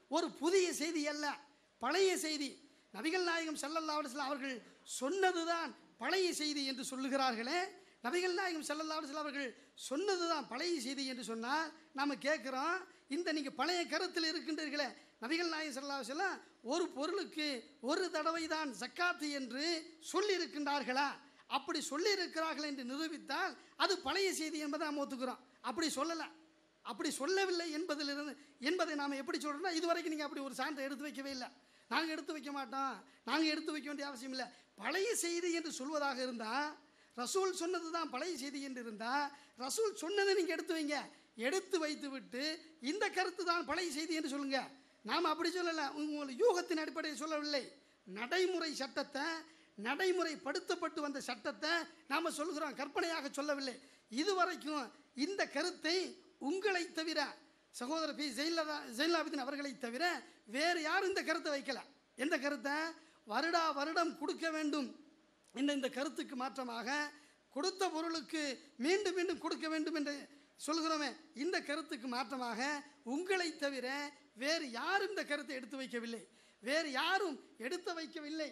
ஒரு புதிய செய்தி அல்ல பழைய செய்தி நபிகள் நாயகம் ஸல்லல்லாஹு அலைஹி வஸல்லம் அவர்கள் சொன்னதுதான் பழைய செய்தி என்று சொல்லுகிறார்களே நபிகள் நாயகம் ஸல்லல்லாஹு அலைஹி வஸல்லம் அவர்கள் சொன்னதுதான் பழைய செய்தி என்று சொன்னால் நாம் கேட்குறோம் இந்த நீங்கள் பழைய கருத்தில் இருக்கின்றீர்களே நபிகள் நாயகம் ஸல்லல்லாஹு அலைஹி வஸல்லம் ஒரு பொருளுக்கு ஒரு தடவை தான் ஜக்காத்து என்று சொல்லியிருக்கின்றார்களா அப்படி சொல்லியிருக்கிறார்கள் என்று நிரூபித்தால் அது பழைய செய்தி என்பதை நாம் ஒத்துக்கிறோம் அப்படி சொல்லலை அப்படி சொல்லவில்லை என்பதிலிருந்து என்பதை நாம் எப்படி சொல்கிறோம்னா இதுவரைக்கும் நீங்கள் அப்படி ஒரு சான்றை எடுத்து வைக்கவே இல்லை நாங்கள் எடுத்து வைக்க மாட்டோம் நாங்கள் எடுத்து வைக்க வேண்டிய அவசியம் இல்லை பழைய செய்தி என்று சொல்வதாக இருந்தால் ரசூல் சொன்னது தான் பழைய செய்தி என்று இருந்தால் ரசூல் சொன்னதை நீங்கள் எடுத்து வைங்க எடுத்து வைத்து விட்டு இந்த கருத்து தான் பழைய செய்தி என்று சொல்லுங்க நாம் அப்படி சொல்லலை உங்கள் யூகத்தின் அடிப்படையில் சொல்லவில்லை நடைமுறை சட்டத்தை நடைமுறைப்படுத்தப்பட்டு வந்த சட்டத்தை நாம் சொல்கிறோம் கற்பனையாக சொல்லவில்லை இதுவரைக்கும் இந்த கருத்தை உங்களை தவிர சகோதரர் பி ஜெயிலா ஜெயிலாபிதன் அவர்களை தவிர வேறு யாரும் இந்த கருத்தை வைக்கல எந்த கருத்தை வருடா வருடம் கொடுக்க வேண்டும் என்ற இந்த கருத்துக்கு மாற்றமாக கொடுத்த பொருளுக்கு மீண்டும் மீண்டும் கொடுக்க வேண்டும் என்று சொல்கிறோமே இந்த கருத்துக்கு மாற்றமாக உங்களை தவிர வேறு யாரும் இந்த கருத்தை எடுத்து வைக்கவில்லை வேறு யாரும் எடுத்து வைக்கவில்லை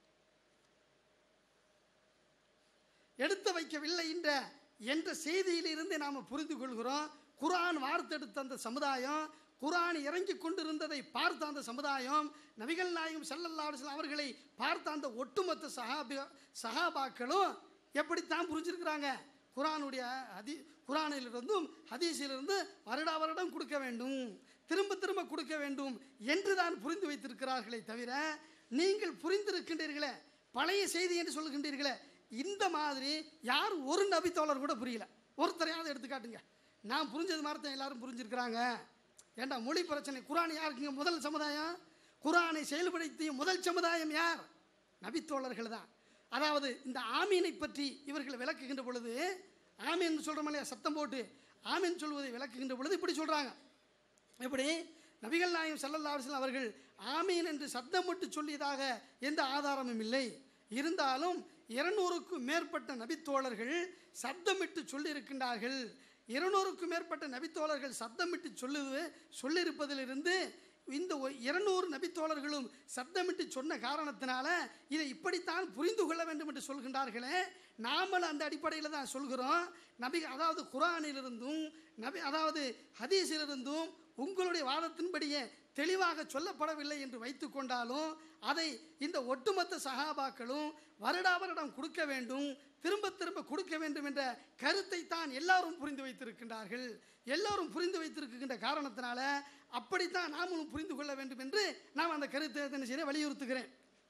எடுத்து வைக்கவில்லை என்ற என்ற செய்தியிலிருந்து நாம் புரிந்து கொள்கிறோம் குரான் வார்த்தெடுத்த அந்த சமுதாயம் குரான் இறங்கி கொண்டிருந்ததை பார்த்த அந்த சமுதாயம் நபிகள் நாயகம் ஸல்லல்லாஹு அலைஹி வஸல்லம் அவர்களை பார்த்த அந்த ஒட்டுமொத்த சஹாபி சஹாபாக்களும் எப்படித்தான் புரிஞ்சிருக்கிறாங்க குரானுடைய ஹதி குரானிலிருந்தும் ஹதீஸிலிருந்து வருடா வருடம் கொடுக்க வேண்டும் திரும்ப திரும்ப கொடுக்க வேண்டும் என்று தான் புரிந்து வைத்திருக்கிறார்களே தவிர நீங்கள் புரிந்திருக்கின்றீர்களே பழைய செய்தி என்று சொல்லுகின்றீர்களே இந்த மாதிரி யார் ஒரு நபித்தோழர் கூட புரியல ஒருத்தரையாவது எடுத்து காட்டுங்க நான் புரிஞ்சது மாதிரி தான் எல்லாரும் புரிஞ்சிருக்கிறாங்க ஏண்டா மொழி பிரச்சனை குரான் யாருக்குங்க முதல் சமுதாயம் குரானை செயல்படுத்திய முதல் சமுதாயம் யார் நபித்தோழர்கள் தான் அதாவது இந்த ஆமீனை பற்றி இவர்கள் விளக்குகின்ற பொழுது ஆமீன் சொல்கிறோம் இல்லையா சத்தம் போட்டு ஆமீன் சொல்வதை விளக்குகின்ற பொழுது இப்படி சொல்கிறாங்க எப்படி நபிகள் நாயகம் ஸல்லல்லாஹு அலைஹி வஸல்லம் அவர்கள் ஆமீன் என்று சத்தமிட்டு சொல்லியதாக எந்த ஆதாரமும் இல்லை இருந்தாலும் இருநூறுக்கும் மேற்பட்ட நபித்தோழர்கள் சத்தமிட்டு சொல்லியிருக்கின்றார்கள் இருநூறுக்கும் மேற்பட்ட நபித்தோழர்கள் சத்தமிட்டு சொல்லுது சொல்லியிருப்பதிலிருந்து இந்த ஒ- இருநூறு நபித்தோழர்களும் சத்தமிட்டு சொன்ன காரணத்தினால இதை இப்படித்தான் புரிந்து கொள்ள வேண்டும் என்று சொல்கின்றார்களே நாமளும் அந்த அடிப்படையில் தான் சொல்கிறோம் நபி அதாவது குரானிலிருந்தும் நபி அதாவது ஹதீஸிலிருந்தும் உங்களுடைய வாதத்தின்படியே தெளிவாக சொல்லப்படவில்லை என்று வைத்துக்கொண்டாலும் அதை இந்த ஒட்டுமொத்த சகாபாக்களும் வருடா வருடம் கொடுக்க வேண்டும் திரும்ப திரும்ப கொடுக்க வேண்டும் என்ற கருத்தை தான் எல்லாரும் புரிந்து வைத்திருக்கின்றார்கள் எல்லாரும் புரிந்து வைத்திருக்கின்ற காரணத்தினால அப்படித்தான் நாமளும் புரிந்து கொள்ள வேண்டும் என்று நான் அந்த கருத்தை என்ன செய்ய வலியுறுத்துகிறேன்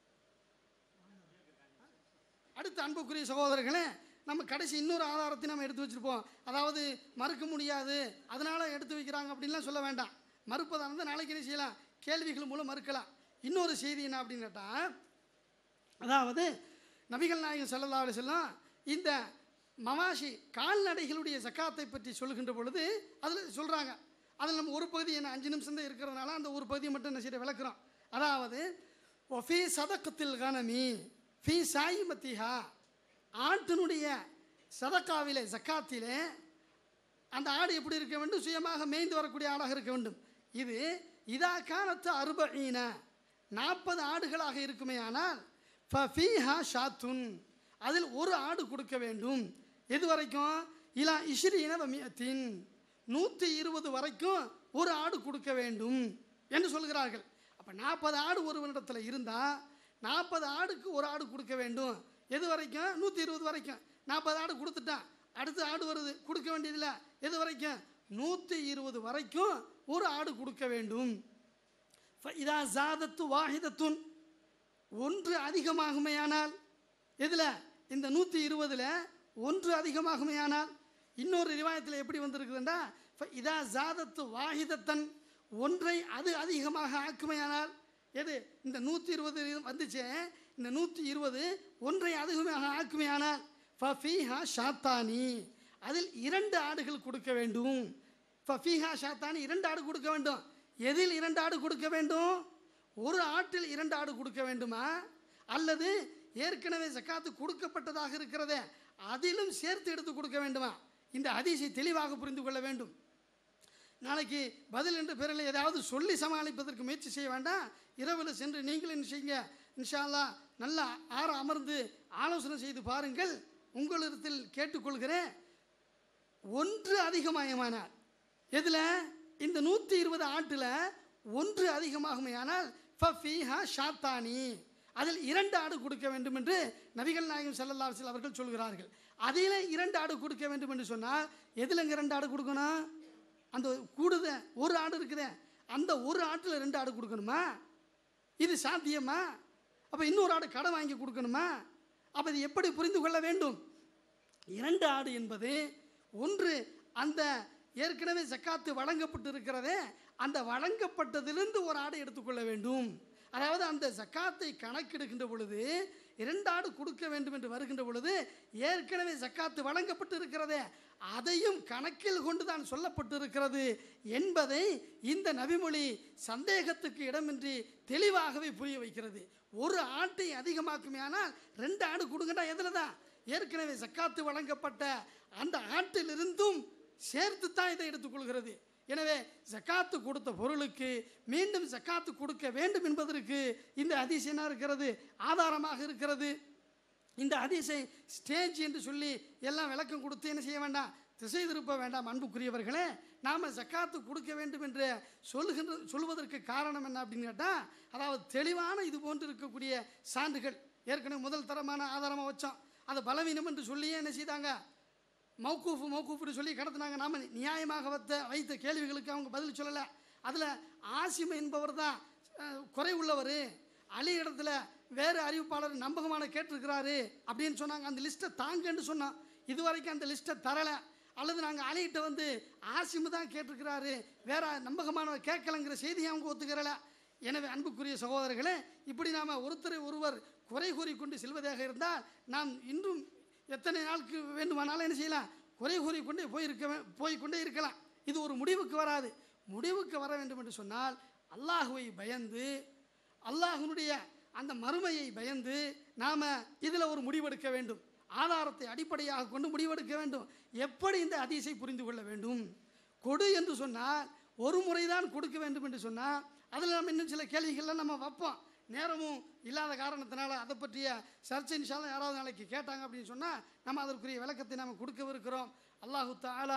அடுத்த அன்புக்குரிய சகோதரர்களே நம்ம கடைசி இன்னொரு ஆதாரத்தை நம்ம எடுத்து வச்சிருப்போம் அதாவது மறுக்க முடியாது அதனால எடுத்து வைக்கிறாங்க அப்படின்லாம் சொல்ல வேண்டாம் மறுப்பதாக இருந்தால் நாளைக்கு என்ன செய்யலாம் கேள்விகள் மூலம் மறுக்கலாம் இன்னொரு செய்தி என்ன அப்படின்னு கேட்டால் அதாவது நபிகள் நாயகம் ஸல்லல்லாஹு அலைஹி வஸல்லம் இந்த மவாஷி கால்நடைகளுடைய ஜக்காத்தை பற்றி சொல்கின்ற பொழுது அதில் சொல்கிறாங்க அதில் நம்ம ஒரு பகுதி என்ன அஞ்சு நிமிஷம் தான் இருக்கிறதுனால அந்த ஒரு பகுதியை மட்டும் என்ன செய்ய விளக்குறோம் அதாவது ஒஃபி சதக்கத்தில் கனமி ஃபி சாயிமத்திஹா ஆட்டினுடைய சதக்காவிலே ஜக்காத்திலே அந்த ஆடு எப்படி இருக்க வேண்டும் சுயமாக மேய்ந்து வரக்கூடிய ஆடாக இருக்க வேண்டும் இது இதா காலத்து அறுபீன நாற்பது ஆடுகளாக இருக்குமே ஆனால் ஃபீஹா ஷாத்துன் அதில் ஒரு ஆடு கொடுக்க வேண்டும் எது வரைக்கும் இலா இஷ்ரீன வமியத்தின் நூற்றி இருபது வரைக்கும் ஒரு ஆடு கொடுக்க வேண்டும் என்று சொல்கிறார்கள் அப்போ நாற்பது ஆடு ஒருவனிடத்தில் இருந்தால் நாற்பது ஆடுக்கு ஒரு ஆடு கொடுக்க வேண்டும் எது வரைக்கும் நூற்றி இருபது வரைக்கும் நாற்பது ஆடு கொடுத்துட்டான் அடுத்த ஆடு வருது கொடுக்க வேண்டியதில்லை எது வரைக்கும் நூற்றி இருபது வரைக்கும் ஒரு ஆடு கொடுக்க வேண்டும் இதா ஜாதத்து வாஹிதத்துன் ஒன்று அதிகமாகுமையானால் எதில் இந்த நூற்றி இருபதில் ஒன்று அதிகமாகுமையானால் இன்னொரு ரிவாயத்தில் எப்படி வந்திருக்குதுண்டா இதா ஜாதத்து வாஹிதத்தன் ஒன்றை அது அதிகமாக ஆக்குமையானால் எது இந்த நூற்றி இருபது வந்துச்சே இந்த நூற்றி இருபது ஒன்றை அதிகமாக ஆக்குமையானால் ஃபீஹா ஷாத்தானி அதில் இரண்டு ஆடுகள் கொடுக்க வேண்டும் ஃபீஹா ஷாத்தானி இரண்டு ஆடு கொடுக்க வேண்டும் எதில் இரண்டு ஆடு கொடுக்க வேண்டும் ஒரு ஆட்டில் இரண்டு ஆடு கொடுக்க வேண்டுமா அல்லது ஏற்கனவே ஜக்காத்து கொடுக்கப்பட்டதாக இருக்கிறதே அதிலும் சேர்த்து எடுத்து கொடுக்க வேண்டுமா இந்த ஹதீஸை தெளிவாக புரிந்து கொள்ள வேண்டும் நாளைக்கு பதில் என்ற பேரில் ஏதாவது சொல்லி சமாளிப்பதற்கு முயற்சி செய்ய வேண்டாம் இரவில் சென்று நீங்களும் என்ன செய்யுங்க இன்ஷா அல்லாஹ் நல்லா ஆற அமர்ந்து ஆலோசனை செய்து பாருங்கள் உங்களிடத்தில் கேட்டுக்கொள்கிறேன் ஒன்று அதிகமாயமானால் எதில் இந்த நூற்றி இருபது ஆட்டில் ஒன்று அதிகமாகுமையானால் ஃபஃபீஹா ஷாத்தானி அதில் இரண்டு ஆடு கொடுக்க வேண்டும் என்று நபிகள் நாயகம் ஸல்லல்லாஹு அலைஹி வஸல்லம் அவர்கள் சொல்கிறார்கள் அதில் இரண்டு ஆடு கொடுக்க வேண்டும் என்று சொன்னால் எதில் இரண்டு ஆடு கொடுக்கணும் அந்த கூடுத ஒரு ஆடு இருக்குதே அந்த ஒரு ஆட்டில் ரெண்டு ஆடு கொடுக்கணுமா இது சாத்தியமா அப்போ இன்னொரு ஆடு கடன் வாங்கி கொடுக்கணுமா அப்போ இது எப்படி புரிந்து கொள்ள வேண்டும் இரண்டு ஆடு என்பது ஒன்று அந்த ஏற்கனவே ஜக்காத்து வழங்கப்பட்டு இருக்கிறதே அந்த வழங்கப்பட்டதிலிருந்து ஒரு ஆடை எடுத்துக்கொள்ள வேண்டும் அதாவது அந்த ஜக்காத்தை கணக்கெடுக்கின்ற பொழுது இரண்டு ஆடு கொடுக்க வேண்டும் என்று வருகின்ற பொழுது ஏற்கனவே ஜக்காத்து வழங்கப்பட்டு இருக்கிறதே அதையும் கணக்கில் கொண்டு தான் சொல்லப்பட்டு இருக்கிறது என்பதை இந்த நபிமொழி சந்தேகத்துக்கு இடமின்றி தெளிவாகவே புரிய வைக்கிறது ஒரு ஆட்டை அதிகமாக்குமையானால் ரெண்டு ஆடு கொடுங்கடா எதில் தான் ஏற்கனவே சக்காத்து வழங்கப்பட்ட அந்த ஆட்டிலிருந்தும் சேர்த்து தான் இதை எடுத்துக்கொள்கிறது எனவே ஜக்காத்து கொடுத்த பொருளுக்கு மீண்டும் ஜக்காத்து கொடுக்க வேண்டும் என்பதற்கு இந்த ஹதீஸ் என்ன இருக்கிறது ஆதாரமாக இருக்கிறது இந்த ஹதீஸை ஸ்டேஜ் என்று சொல்லி எல்லாம் விளக்கம் கொடுத்து என்ன செய்ய வேண்டாம் திசை திருப்ப வேண்டாம் அன்புக்குரியவர்களே நாம் ஜக்காத்து கொடுக்க வேண்டும் என்று சொல்லுகின்ற சொல்வதற்கு காரணம் என்ன அப்படின்னு கேட்டால் அதாவது தெளிவான இது போன்று இருக்கக்கூடிய சான்றுகள் ஏற்கனவே முதல் தரமான ஆதாரமாக வச்சோம் அது பலவீனம் என்று சொல்லியே என்ன செய்தாங்க மௌக்கூஃபு மௌக்கூஃப்னு சொல்லி கடத்தினாங்க நாம நியாயமாக வைத்த வைத்த கேள்விகளுக்கு அவங்க பதில் சொல்லலை அதில் ஆசிம் என்பவர் தான் அஹ், குறை உள்ளவர் அலி இடத்துல வேறு அறிவிப்பாளர் நம்பகமான கேட்டிருக்கிறாரு அப்படின்னு சொன்னாங்க அந்த லிஸ்ட்டை தாங்கன்னு சொன்னோம் இதுவரைக்கும் அந்த லிஸ்ட்டை தரலை அல்லது நாங்கள் அலிகிட்ட வந்து ஆசிம் தான் கேட்டிருக்கிறாரு வேற நம்பகமானவர் கேட்கலங்கிற செய்தியை அவங்க ஒத்துக்கிறல எனவே அன்புக்குரிய சகோதரர்களே இப்படி நாம் ஒருத்தரை ஒருவர் குறை கூறிக்கொண்டு செல்வதாக இருந்தால் நாம் இன்றும் எத்தனை நாளுக்கு வேண்டுமானாலும் என்ன செய்யலாம் குறை கூறிக்கொண்டே போயிருக்க வே- போய்க்கொண்டே இருக்கலாம் இது ஒரு முடிவுக்கு வராது முடிவுக்கு வர வேண்டும் என்று சொன்னால் அல்லாஹுவை பயந்து அல்லாஹ்வினுடைய அந்த மறுமையை பயந்து நாம் இதில் ஒரு முடிவெடுக்க வேண்டும் ஆதாரத்தை அடிப்படையாக கொண்டு முடிவெடுக்க வேண்டும் எப்படி இந்த ஹதீஸை புரிந்து கொள்ள வேண்டும் கொடு என்று சொன்னால் ஒரு முறைதான் கொடுக்க வேண்டும் என்று சொன்னால் அதில் நம்ம இன்னும் சில கேள்விகள்லாம் நம்ம வைப்போம் நேரமும் இல்லாத காரணத்தினால அதை பற்றிய சர்ச்சை நிஷாலும் யாராவது நாளைக்கு கேட்டாங்க அப்படின்னு சொன்னால் நம்ம அதற்குரிய விளக்கத்தை நாம் கொடுக்கவிருக்கிறோம் அல்லாஹு தாலா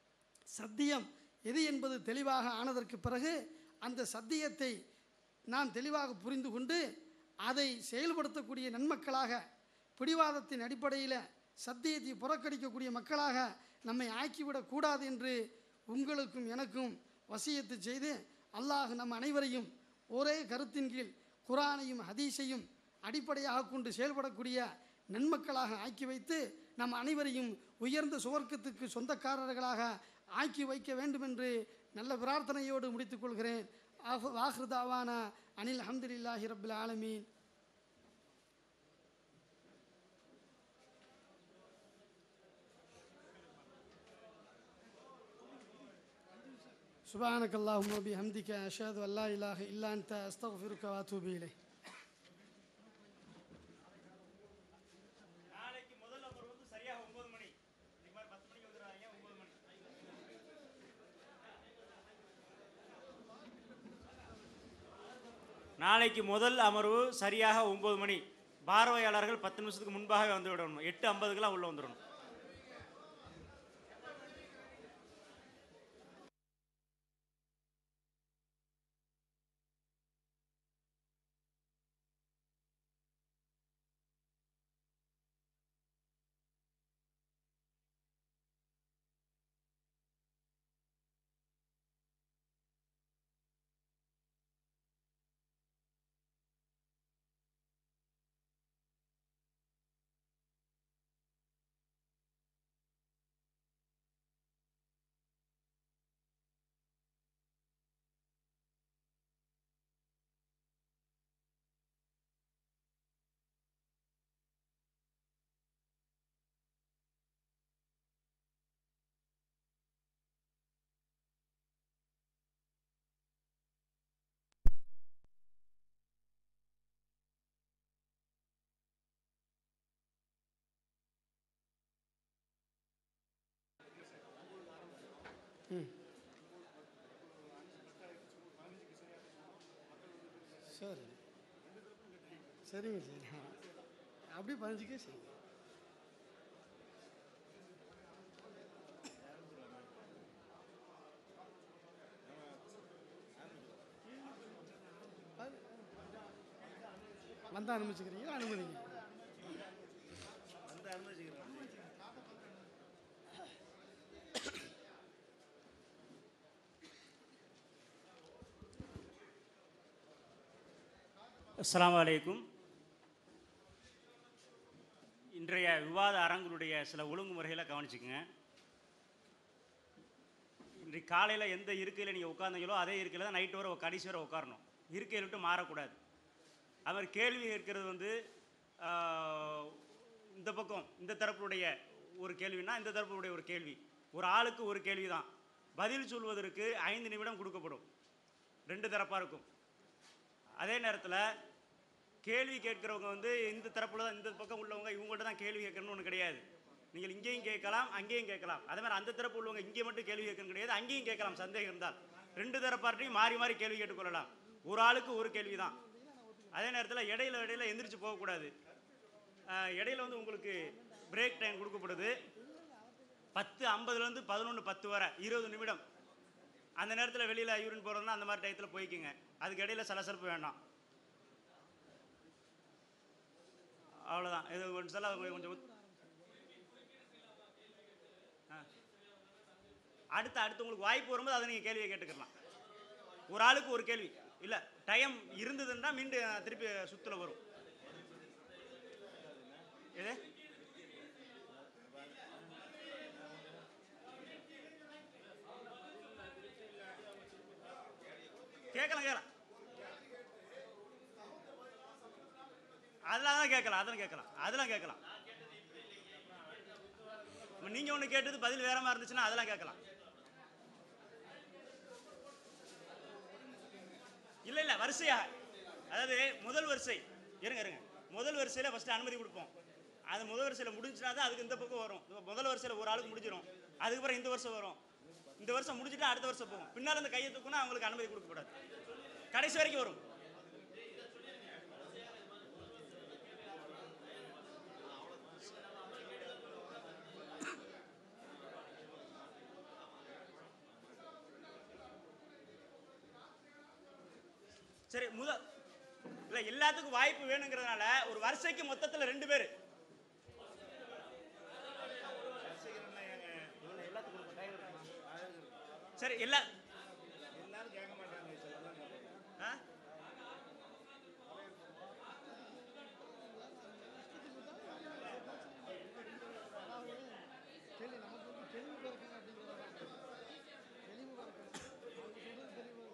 சத்தியம் எது என்பது தெளிவாக ஆனதற்கு பிறகு அந்த சத்தியத்தை நாம் தெளிவாக புரிந்து கொண்டு அதை செயல்படுத்தக்கூடிய நன்மக்களாக பிடிவாதத்தின் அடிப்படையில் சத்தியத்தை புறக்கணிக்கக்கூடிய மக்களாக நம்மை ஆக்கிவிடக்கூடாது என்று உங்களுக்கும் எனக்கும் வசியத்து செய்து அல்லாஹ் நம் அனைவரையும் ஒரே கருத்தின் கீழ் குரானையும் ஹதீஸையும் அடிப்படையாக கொண்டு செயல்படக்கூடிய நன்மக்களாக ஆக்கி வைத்து நம் அனைவரையும் உயர்ந்த சுவர்க்கத்துக்கு சொந்தக்காரர்களாக ஆக்கி வைக்க வேண்டும் என்று நல்ல பிரார்த்தனையோடு முடித்துக் கொள்கிறேன் வாஹ்ருதாவான அனில் அஹமதுல்லாஹி ரபில் ஆலமீன் سبحانك اللهم وبحمدك أشهد أن لا إله إلا أنت أستغفرك وأتوب إليك நாளைக்கு முதல் அமர்வு வந்து சரியாக ஒன்பது மணி இன்னைக்கு மாதிரி பத்து மணிக்கு வந்துடுறாங்க ஒன்பது மணி நாளைக்கு முதல் அமர்வு சரியாக ஒன்பது மணி பார்வையாளர்கள் பத்து நிமிஷத்துக்கு முன்பாகவே வந்து விடணும் எட்டு ஐம்பதுக்கெல்லாம் உள்ள வந்துடணும் சரி சரிங்க சரி அப்படி பதினஞ்சுக்கே சரி வந்து அனுமதிச்சுக்கிறீங்களா அனுமதிங்க வந்து அனுமதிச்சுக்கிறேன் அஸ்ஸலாமு அலைக்கும் இன்றைய விவாத அரங்களுடைய சில ஒழுங்குமுறைகளை கவனிச்சுக்கங்க இன்றைக்கு காலையில் எந்த இருக்கையில் நீங்கள் உட்காந்தீங்களோ அதே இருக்கையில் தான் நைட்டு வரை கடைசி வரை உட்காரணும் இருக்கையில் விட்டு மாறக்கூடாது அது மாதிரி கேள்வி கேட்கறது வந்து ஆஹ், இந்த பக்கம் இந்த தரப்புடைய ஒரு கேள்வினா இந்த தரப்புடைய ஒரு கேள்வி ஒரு ஆளுக்கு ஒரு கேள்வி தான் பதில் சொல்வதற்கு ஐந்து நிமிடம் கொடுக்கப்படும் ரெண்டு தரப்பாக இருக்கும் அதே நேரத்தில் கேள்வி கேட்குறவங்க வந்து இந்த தரப்புல தான் இந்த பக்கம் உள்ளவங்க இவங்கள்ட்ட தான் கேள்வி கேட்கணும்னு ஒன்று கிடையாது நீங்கள் இங்கேயும் கேட்கலாம் அங்கேயும் கேட்கலாம் அதே மாதிரி அந்த தரப்பு உள்ளவங்க இங்கே மட்டும் கேள்வி கேட்கணும் கிடையாது அங்கேயும் கேட்கலாம் சந்தேகம் இருந்தால் ரெண்டு தரப்பார்ட்டையும் மாறி மாறி கேள்வி கேட்டுக்கொள்ளலாம் ஒரு ஆளுக்கு ஒரு கேள்வி தான் அதே நேரத்தில் இடையில இடையில எந்திரிச்சு போகக்கூடாது ஆஹ் இடையில வந்து உங்களுக்கு பிரேக் டைம் கொடுக்கப்படுது பத்து ஐம்பதுலேருந்து பதினொன்று பத்து வரை இருபது நிமிடம் அந்த நேரத்தில் வெளியில் யூரின் போகிறதுனா அந்த மாதிரி டயத்தில் போய்க்குங்க அதுக்கு இடையில சலசலப்பு வேண்டாம் அவ்வளோதான் இது கொஞ்சம் சொல்ல கொஞ்சம் ஒத்- ஆ. அடுத்து அடுத்து உங்களுக்கு வாய்ப்பு வரும்போது அதை நீங்கள் கேள்வியை கேட்டுக்கலாம் ஒரு ஆளுக்கு ஒரு கேள்வி இல்லை டைம் இருந்ததுன்னா மீண்டும் திருப்பி சுற்றுல வரும் எது கேட்கலாம் கேட்கலாம் அதெல்லாம் தான் கேட்கலாம் அதெல்லாம் கேட்கலாம் அதெல்லாம் கேட்கலாம் இப்ப நீங்க ஒன்று கேட்டது பதில் வேற மாதிரி இருந்துச்சுன்னா அதெல்லாம் கேட்கலாம் இல்ல இல்ல வரிசையா அதாவது முதல் வரிசை இருங்க இருங்க முதல் வரிசையில ஃபர்ஸ்ட் அனுமதி கொடுப்போம் அது முதல் வரிசையில முடிஞ்சுனா தான் அதுக்கு இந்த பக்கம் வரும் இப்ப முதல் வரிசையில ஒரு ஆளுக்கு முடிஞ்சிடும் அதுக்கப்புறம் இந்த வருஷம் வரும் இந்த வருஷம் முடிஞ்சுட்டு அடுத்த வருஷம் போகும் பின்னால் அந்த கையை தூக்குனா அவங்களுக்கு அனுமதி கொடுக்கப்படாது கடைசி வரைக்கும் வரும் சரி முத இல்ல எல்லாத்துக்கும் வாய்ப்பு வேணுங்கிறதுனால ஒரு வரிசைக்கு மொத்தத்துல ரெண்டு பேர் சரி எல்லா ஆ? கேள்வி நமக்கு வந்து தெளிவு பிறக்கணும் அப்படிங்கிறத தெளிவு பிறக்கணும் அவங்க சொல்றது தெளிவு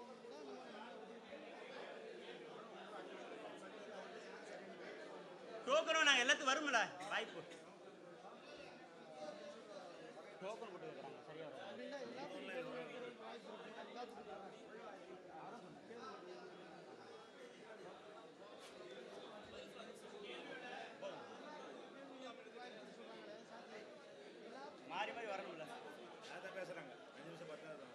டோக்கனும் நாங்கள் எல்லாத்துக்கும் வரும்ல வாய்ப்பு டோக்கன் போட்டு வைக்கிறாங்க சரியா வரும் அப்படின்னா எல்லாத்துக்கும் தெளிவு இருக்கிறதுக்கு வாய்ப்பு இருக்கு எல்லாத்துக்கும் மாறி மாறி வரணும்ல அதான் பேசுறாங்க அஞ்சு நிமிஷம் பார்த்தா தான்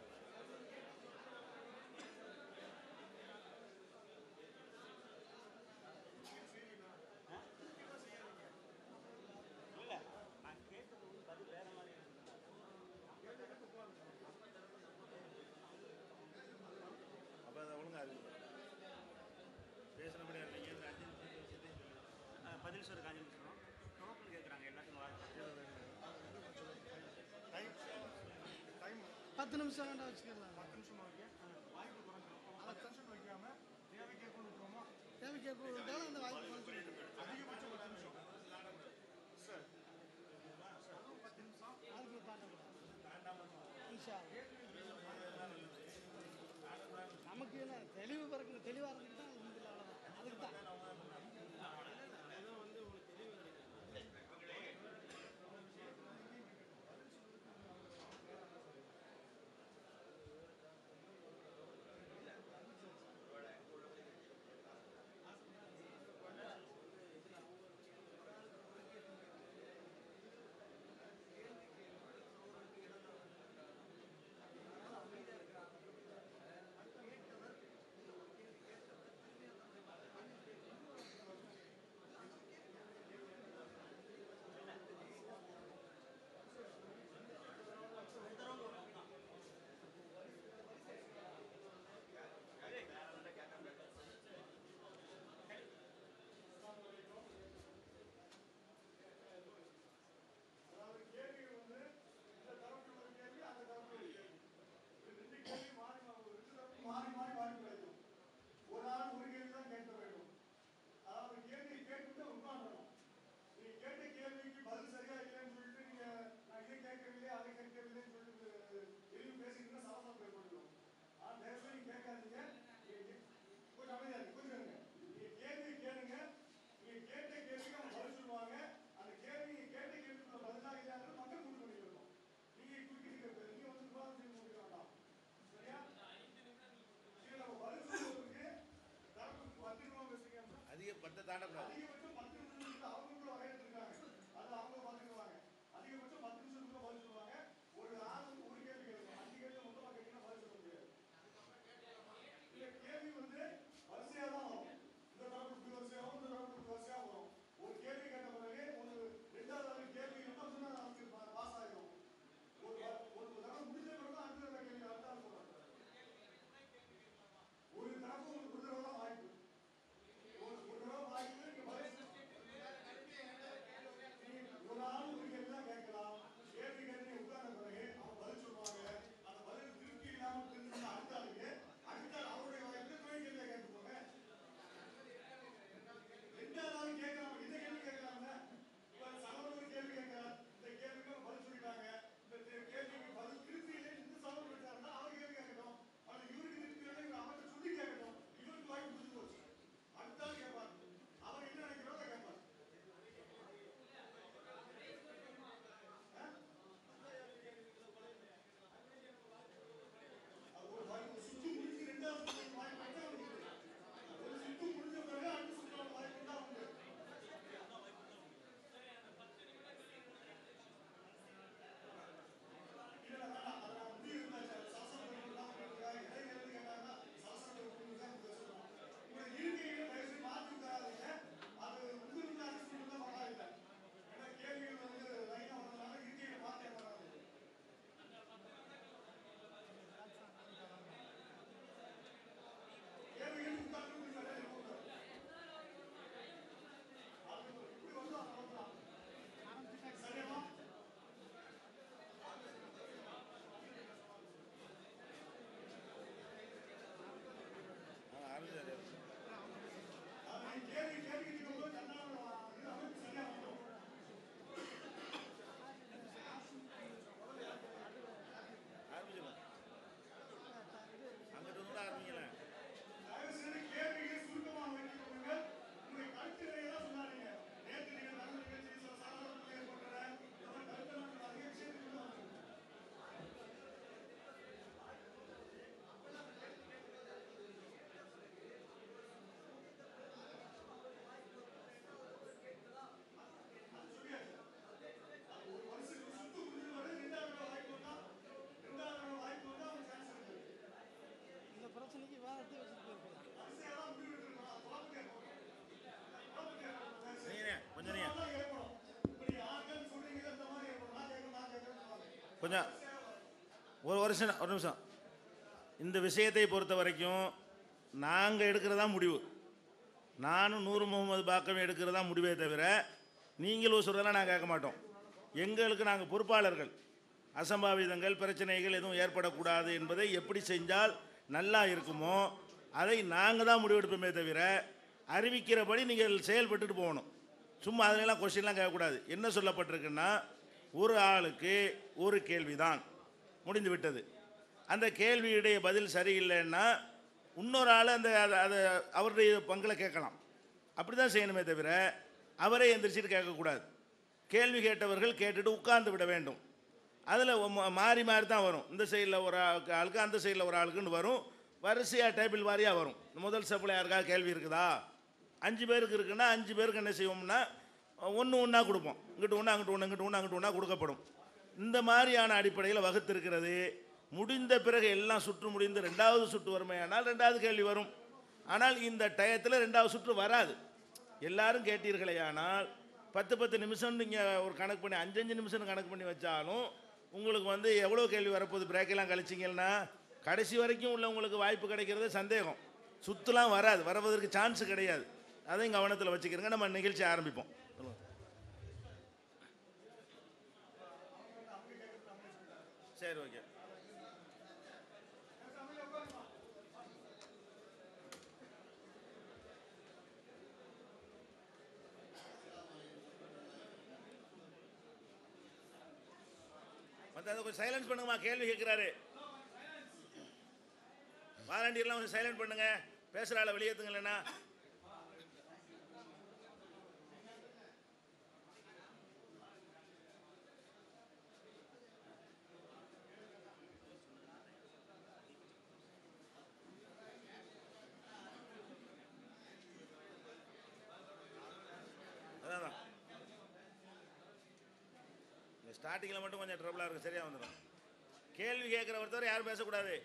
இல்ல நான் கேட்டது வந்து பதில் வேற மாதிரி இருந்தது. அப்போ அதை ஒழுங்கா இருக்கு பேசினபடியா நீங்கள் இந்த அஞ்சு நிமிஷம் பேசிட்டு அஹ், பதில் சொல்லுங்க அஞ்சு நிமிஷம் டோக்கன் கேட்குறாங்க எல்லாத்துக்கும் வாய்ப்பு பத்து நிமிஷம் வேண்டாம் வச்சுக்கலாம் தேவை கேட்க விட்டாலும் அந்த வாய்ப்பு குறைச்சிடும். அதுக்கு தாண்டக்கூடாது. இன்ஷா அல்லாஹ். நமக்கு என்ன தெளிவு பிறகு தெளிவாக இருந்துட்டு தான் அல்ஹம்துலில்லாஹ் அவ்வளவுதான். அதுக்கு தான் தாண்டக்கூடாது அதிகபட்சம் பத்து நிமிஷத்துக்கு அவங்களுக்குள்ள வரையறுத்திருக்காங்க அது அவங்க பார்த்துக்குவாங்க அதிகபட்சம் பத்து நிமிஷத்துக்குள்ள பதில் சொல்லுவாங்க ஒரு ஆள் வந்து ஒரு கேள்வி கேட்கணும் அஞ்சு கேள்வி மொத்தமா கேட்டீங்கன்னா பதில் சொல்ல முடியாது இந்த கேள்வி வந்து வரிசையா தான் வரும் இந்த தரப்பு இப்படி வரிசையா வரும் இந்த தரப்பு இப்படி வரிசையா வரும் ஒரு கேள்வி கேட்ட பிறகு ஒன்று ரெண்டாவது ஆளு கேள்வி என்ன சொன்னா நமக்கு பாஸ் ஆகிடும் ஒரு வ- ஒரு தடவை முடிஞ்ச பிறகு தான் அடுத்த தடவை கேள்வி அடுத்த ஆள் சொல்றாங்க ஒரு தரப்பு ஒரு தடவை தான் வாய்ப்பு ஒரு ஒரு தடவை வாய்ப்பு நீங்க பதில் ஒரு ஆள் ஒரு கேள்வி தான் கேட்கலாம் கேள்வி கேட்டு நீ உட்கார்ந்த பிறகு அவன் பதில் சொல்லுவாங்க அந்த பதில் திருப்தி இல்லாம திரும்பி அடுத்த ஆளுக்கு அடுத்த ஆள் அவருடைய வாய்ப்பு துணை கேள்வியை கேட்டு போங்க ரெண்டாவது ஆள் கேட்கலாம் இந்த கேள்வி கேட்கலாங்க இப்ப சகோதரர் ஒரு கேள்வி கேட்கிறார் இந்த கேள்விக்கு அவங்க பதில் சொல்லிட்டாங்க இந்த தே- கேள்விக்கு பதில் திருப்தி இல்லை இந்த சகோதரர் கேட்டாருன்னா அவர் கேள்வி கேட்கட்டும் அது இவருக்கு திருப்தி இல்லை இவர் அவர்கிட்ட சொல்லி கேட்கட்டும் இவருக்கு வாய்ப்பு முடிஞ்சு போச்சு அடுத்த ஆள் கேட்பார் அவர் என்ன நினைக்கிறாரோ அதை கேட்பார் அது ஒரு வாய்ப்பு சுற்று முடிஞ்சு ரெண்டாவது சுற்று வாய்ப்பு மட்டும் இருக்குது. ஒரு சுற்று முடிஞ்ச பிறகு அடுத்த சுற்றோட வாய்ப்பு தான் உண்டு இல்ல, வேணாம். அதை நான் முடிவு இருந்தாச்சு. அது சாசனத்தை கொண்டு தான் போட்டிருக்காங்க. இடைநிலை கேட்டாங்கன்னா சாசனத்தை கொண்டு தான் பேசணும். உங்களுடைய இருக்கைகளை தயவு செய்து மாத்தி உட்காராதீங்க. அது உங்களுக்கு அரசு கொண்டு தான் பரவாயில்லை. ஏன்னா கேள்விகள் வந்து லைனா வந்ததுனால இருக்கைகளை மாத்தே வராது. கேள்விகள் உட்கார்ந்து கொஞ்சம் இடையில போங்க. அது இப்படி வந்து அதை வந்துடலாம். சரியாம்மா? ஆ ஆரம்பிச்சாரு அது கேள்வி கேள்விக்கு இருக்கும்போது கண்ணாடி இது அமைப்பு சரியா வந்துடும். ஆரம்பிச்சிடலாம் அங்கிட்டு வந்து கூட ஆரம்பிங்களேன் தயவு செய்து கேள்விகளை சுருக்கமாக வைத்துக் கொள்ளுங்கள். உங்களுடைய கருத்துக்களை தான் சொன்னாதீங்க. நேற்று நீங்கள் நடந்த நிகழ்ச்சியில் சில சலசலப்புகள் ஏற்பட்டன. இதெல்லாம் கருத்தை நான் அதிக விஷயத்துக்கு தான் வந்தேன். அது சொல்லியாச்சு. அது ஒரு வருஷத்துக்கு சுத்து முடிஞ்ச வரை ரெண்டாவது தடவை வாய்ப்பு வந்தா ரெண்டாவது தடவை வாய்ப்பு வந்தா அவனுக்கு சான்ஸ் இருக்கு இந்த பிரச்சனைக்கு வேற எடுத்து வச்சுட்டு போயிருக்கலாம் வரிசையா தான் முடிவு எடுக்கணும். அது குழப்பத்தை ஏற்படும். குழப்பத்தை ஏற்படும். நீங்க கொஞ்சம் நீங்க அதான் ஏற்படும். இப்ப நீங்க ஆட்கள் சொல்றீங்க, இந்த மாதிரி ஏற்படும். நான் கேட்கணும், நான் கேட்கணும்னு சொல்லுவாங்க. கொஞ்சம் ஒரு வருஷம் ஒரு நிமிஷம் இந்த விஷயத்தை பொறுத்த வரைக்கும் நாங்கள் எடுக்கிறதா முடிவு நானும் நூறு முகமது பாக்கம் எடுக்கிறதா முடிவே தவிர நீங்களும் சொல்கிறதெல்லாம் நாங்கள் கேட்க மாட்டோம் எங்களுக்கு நாங்கள் பொறுப்பாளர்கள் அசம்பாவிதங்கள் பிரச்சனைகள் எதுவும் ஏற்படக்கூடாது என்பதை எப்படி செஞ்சால் நல்லா இருக்குமோ அதை நாங்கள் தான் முடிவெடுப்போமே தவிர அறிவிக்கிறபடி நீங்கள் செயல்பட்டுட்டு போகணும் சும்மா அதிலெல்லாம் கொஸ்டின்லாம் கேட்கக்கூடாது என்ன சொல்லப்பட்டிருக்குன்னா ஒரு ஆளுக்கு ஒரு கேள்விதான் முடிந்து விட்டது அந்த கேள்வியுடைய பதில் சரியில்லைன்னா இன்னொரு ஆள் அந்த அதை அதை அவருடைய பங்கில் கேட்கலாம் அப்படி தான் செய்யணுமே தவிர அவரே எந்திரிச்சிட்டு கேட்கக்கூடாது கேள்வி கேட்டவர்கள் கேட்டுட்டு உட்கார்ந்து விட வேண்டும் அதில் மாறி மாறி தான் வரும் இந்த சைடில் ஒரு ஆளுக்கு ஆளுக்கு அந்த சைடில் ஒரு ஆளுக்குன்னு வரும் வரிசையாக டேபிள் வாரியாக வரும் முதல் ஸ்டெப்பில் யாருக்காவது கேள்வி இருக்குதா அஞ்சு பேருக்கு இருக்குன்னா அஞ்சு பேருக்கு என்ன செய்வோம்னா ஒன்று ஒன்றா கொடுப்போம் இங்கிட்டு ஒன்று அங்கிட்டு ஒன்று இங்கிட்டு ஒன்று அங்கிட்டு ஒன்றா கொடுக்கப்படும் இந்த மாதிரியான அடிப்படையில் வகுத்திருக்கிறது முடிந்த பிறகு எல்லாம் சுற்று முடிந்து ரெண்டாவது சுற்று வறுமையானால் ரெண்டாவது கேள்வி வரும் ஆனால் இந்த டயத்தில் ரெண்டாவது சுற்று வராது எல்லாரும் கேட்டீர்களே ஆனால் பத்து பத்து நிமிஷம் நீங்கள் ஒரு கணக்கு பண்ணி அஞ்சஞ்சு நிமிஷம் கணக்கு பண்ணி வச்சாலும் உங்களுக்கு வந்து எவ்வளோ கேள்வி வரப்போகுது பிரேக்கெல்லாம் கழிச்சிங்கன்னா கடைசி வரைக்கும் உள்ளவங்களுக்கு வாய்ப்பு கிடைக்கிறது சந்தேகம் சுற்றுலாம் வராது வரவதற்கு சான்ஸ் கிடையாது அதையும் கவனத்தில் வச்சுக்கிறங்க நம்ம நிகழ்ச்சி ஆரம்பிப்போம் சரி ஓகே மற்ற அதை கொஞ்சம் சைலன்ஸ் பண்ணுங்கம்மா கேள்வி கேட்குறாரு வாலண்டியர்லாம் கொஞ்சம் சைலண்ட் பண்ணுங்க பேசுகிற ஆளை வெளியேற்றுங்க இல்லைன்னா ஸ்டார்டிங்கில் மட்டும் கொஞ்சம் ட்ரபிளாக இருக்கும் சரியாக வந்துடும் கேள்வி கேட்குற ஒருத்தர் யாரும் பேசக்கூடாது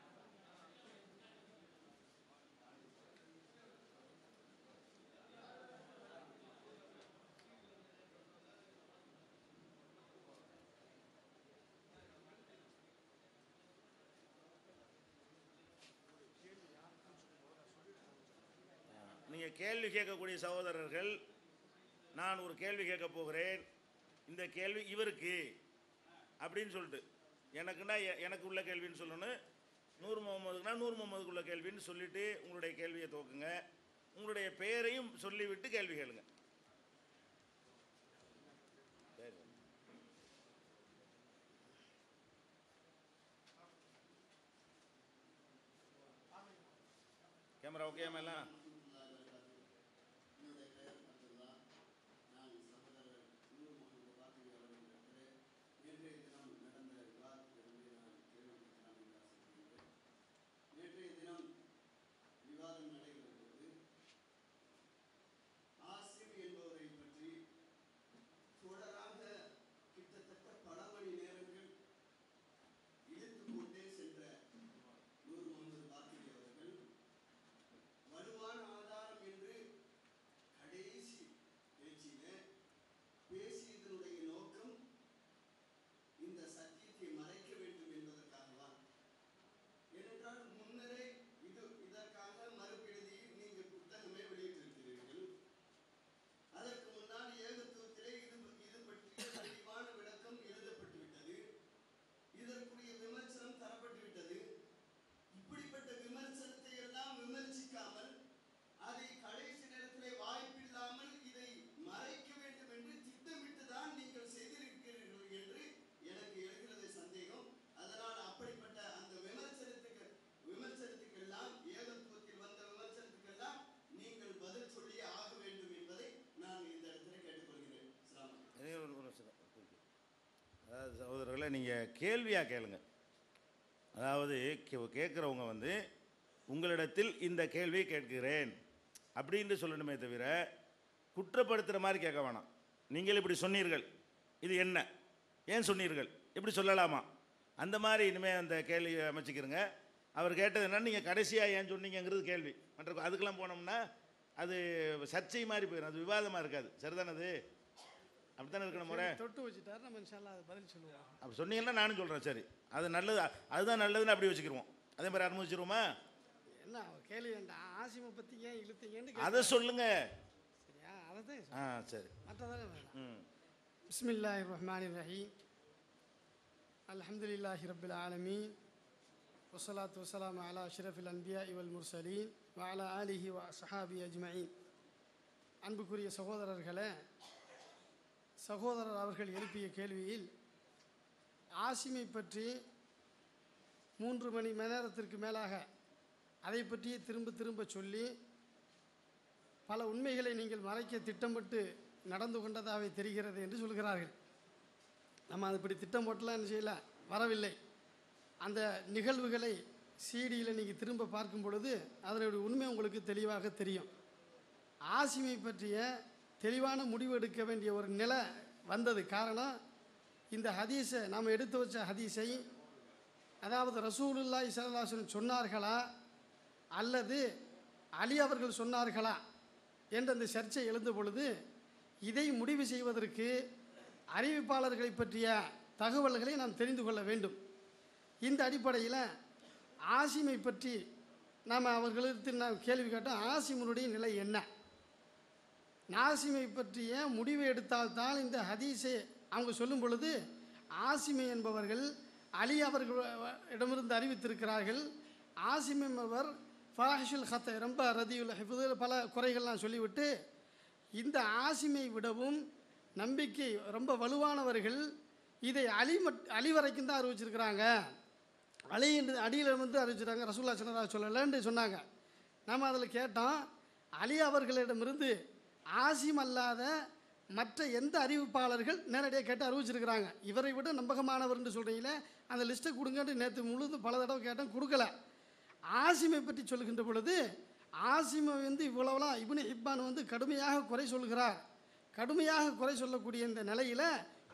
நீங்கள் கேள்வி கேட்கக்கூடிய சகோதரர்கள் நான் ஒரு கேள்வி கேட்க போகிறேன் இந்த கேள்வி இவருக்கு அப்படின்னு சொல்லிட்டு எனக்குன்னா எ- எனக்கு உள்ள கேள்வின்னு சொல்லணும் நூறு முகமதுக்குனா நூறு முகமதுக்கு உள்ள கேள்வின்னு சொல்லிட்டு உங்களுடைய கேள்வியை துவக்குங்க உங்களுடைய பெயரையும் சொல்லிவிட்டு கேள்வி கேளுங்க சரி. கேமரா ஓகே எல்லாம் நேற்றைய தினம் விவாதம் நடைபெறும்போது ஆசிம் என்பவரை பற்றி தொடராக கிட்டத்தட்ட பல மணி நேரங்கள் இழுத்துக் கொண்டே சென்ற நூறு முகமது பாக்கிரி அவர்கள் வலுவான ஆதாரம் என்று கடைசி பேச்சிலே பேசியதனுடைய நோக்கம் இந்த சத்தியத்தை மறைக்க வேண்டும் என்பதற்காகவா ஏனென்றால் முன்னரே இது இதற்காக மறுபெழுதி நீங்கள் புத்தகமே வெளியிட்டிருக்கிறீர்கள் அதற்கு முன்னால் ஏகத்துவத்திலே இது இது பற்றிய தெளிவான விளக்கம் எழுதப்பட்டு விட்டது இதற்குரிய விமர்சனம் தரப்பட்டு விட்டது இப்படிப்பட்ட விமர்சனத்தை எல்லாம் விமர்சிக்காமல் அதை கடைசி நேரத்திலே வாய்ப்பில்லாமல் இதை மறைக்க வேண்டும் என்று திட்டமிட்டு தான் நீங்கள் செய்திருக்கிறீர்கள் என்று எனக்கு எழுகிறது சந்தேகம் அதனால் அப்படிப்பட்ட அந்த விமர்சனத்துக்கு விமர்சனத்துக்கெல்லாம் ஏகத்துவத்தில் வந்த விமர்சனத்துக்கெல்லாம் நீங்கள் பதில் சொல்லியே ஆக வேண்டும் என்பதை நான் இந்த இடத்துல கேட்டுக்கொள்கிறேன் அஸ்ஸலாமு அலைக்கும். இதே ஒரு ஒரு நிமிஷம் தான். அதாவது சகோதரர்களை நீங்கள் கேள்வியாக கேளுங்க அதாவது கே- கேட்குறவங்க வந்து உங்களிடத்தில் இந்த கேள்வியை கேட்கிறேன் அப்படின்னு சொல்லணுமே தவிர குற்றப்படுத்துகிற மாதிரி கேட்க வேணாம் நீங்கள் இப்படி சொன்னீர்கள் இது என்ன ஏன் சொன்னீர்கள் இப்படி சொல்லலாமா அந்த மாதிரி இனிமேல் அந்த கேள்வி அமைச்சிக்கிறங்க அவர் கேட்டது என்னன்னு நீங்கள் கடைசியாக ஏன் சொன்னீங்கங்கிறது கேள்வி மற்ற அதுக்கெல்லாம் போனோம்னா அது சர்ச்சை மாதிரி போயிடும் அது விவாதமாக இருக்காது சரிதானது அப்படித்தானே இருக்கணும் முறை தொட்டு வச்சுட்டாரு நம்ம இன்ஷால்லா அது பதில் சொல்லுவோம் அப்படி சொன்னீங்கன்னா நானும் சொல்கிறேன் சரி அது நல்லது அதுதான் நல்லதுன்னு அப்படி வச்சுக்கிருவோம் அதே மாதிரி அனுமதிச்சிருவோமா என்ன அவர் கேள்வி வேண்டாம் ஆசிமை பற்றி ஏன் இழுத்தீங்கன்னு அதை கேட்டாரு. சொல்லுங்க சரியா அதை தான் ஆ சரி மற்றதானே வேண்டாம் ம் بسم الله الرحمن الرحيم الحمد لله رب العالمين والصلاة والسلام على أشرف الأنبياء والمرسلين وعلى آله وأصحابه أجمعين அன்புக்குரிய சகோதரர்களே சகோதரர் அவர்கள் எழுப்பிய கேள்வியில் ஆசிமை பற்றி மூன்று மணி மணி நேரத்திற்கு மேலாக அதை பற்றி திரும்ப திரும்ப சொல்லி பல உண்மைகளை நீங்கள் மறைக்க திட்டமிட்டு நடந்து கொண்டதாகவே தெரிகிறது என்று சொல்கிறார்கள் நம்ம அது இப்படி திட்டம் போட்டுலாம் என்ன செய்யல வரவில்லை அந்த நிகழ்வுகளை சிடியில் நீங்கள் திரும்ப பார்க்கும் பொழுது அதனுடைய உண்மை உங்களுக்கு தெளிவாக தெரியும் ஆசிமை பற்றிய தெளிவான முடிவு எடுக்க வேண்டிய ஒரு நிலை வந்தது காரணம் இந்த ஹதீஸை நாம் எடுத்து வச்ச ஹதீஸை அதாவது ரசூலுல்லாஹி ஸல்லல்லாஹு அலைஹி வஸல்லம் சொன்னார்களா அல்லது அலி அவர்கள் சொன்னார்களா என்ற அந்த சர்ச்சை எழுந்த பொழுது இதை முடிவு செய்வதற்கு அறிவிப்பாளர்களை பற்றிய தகவல்களை நாம் தெரிந்து கொள்ள வேண்டும் இந்த அடிப்படையில் ஆசிமை பற்றி நாம் அவர்களுக்கு நாம் கேள்வி கேட்டோம் ஆசிமனுடைய நிலை என்ன நாசிமை பற்றிய முடிவு எடுத்தால்தான் இந்த ஹதீஸை அவங்க சொல்லும் பொழுது ஆசிமை என்பவர்கள் அலி அவர்களிடமிருந்து அறிவித்திருக்கிறார்கள் ஆசிம் என்பவர் ஃபாஹிஷுல் ஹத்தை ரொம்ப ரதியுல் ஹிஃபுது பல குறைகள்லாம் சொல்லிவிட்டு இந்த ஆசிமை விடவும் நம்பிக்கை ரொம்ப வலுவானவர்கள் இதை அலி மட் அலி வரைக்கும் தான் அறிவிச்சிருக்கிறாங்க அலி என்று அடியில் வந்து அறிவிச்சிருக்காங்க ரசூல்லா சல்லா சொல்லலைன்னு சொன்னாங்க நாம் அதில் கேட்டோம் அலி அவர்களிடமிருந்து ஆசிம் அல்லாத மற்ற எந்த அறிவிப்பாளர்கள் நேரடியாக கேட்டு அறிவிச்சிருக்கிறாங்க இவரை விட நம்பகமானவர்னு சொல்கிறீங்களே அந்த லிஸ்ட்டை கொடுங்கன்ட்டு நேற்று முழுதும் பல தடவை கேட்டோம் கொடுக்கல ஆசிமை பற்றி சொல்லுகின்ற பொழுது ஆசிமை வந்து இவ்வளவுலாம் இப்னு ஹிப்பான் வந்து கடுமையாக குறை சொல்கிறார் கடுமையாக குறை சொல்லக்கூடிய இந்த நிலையில்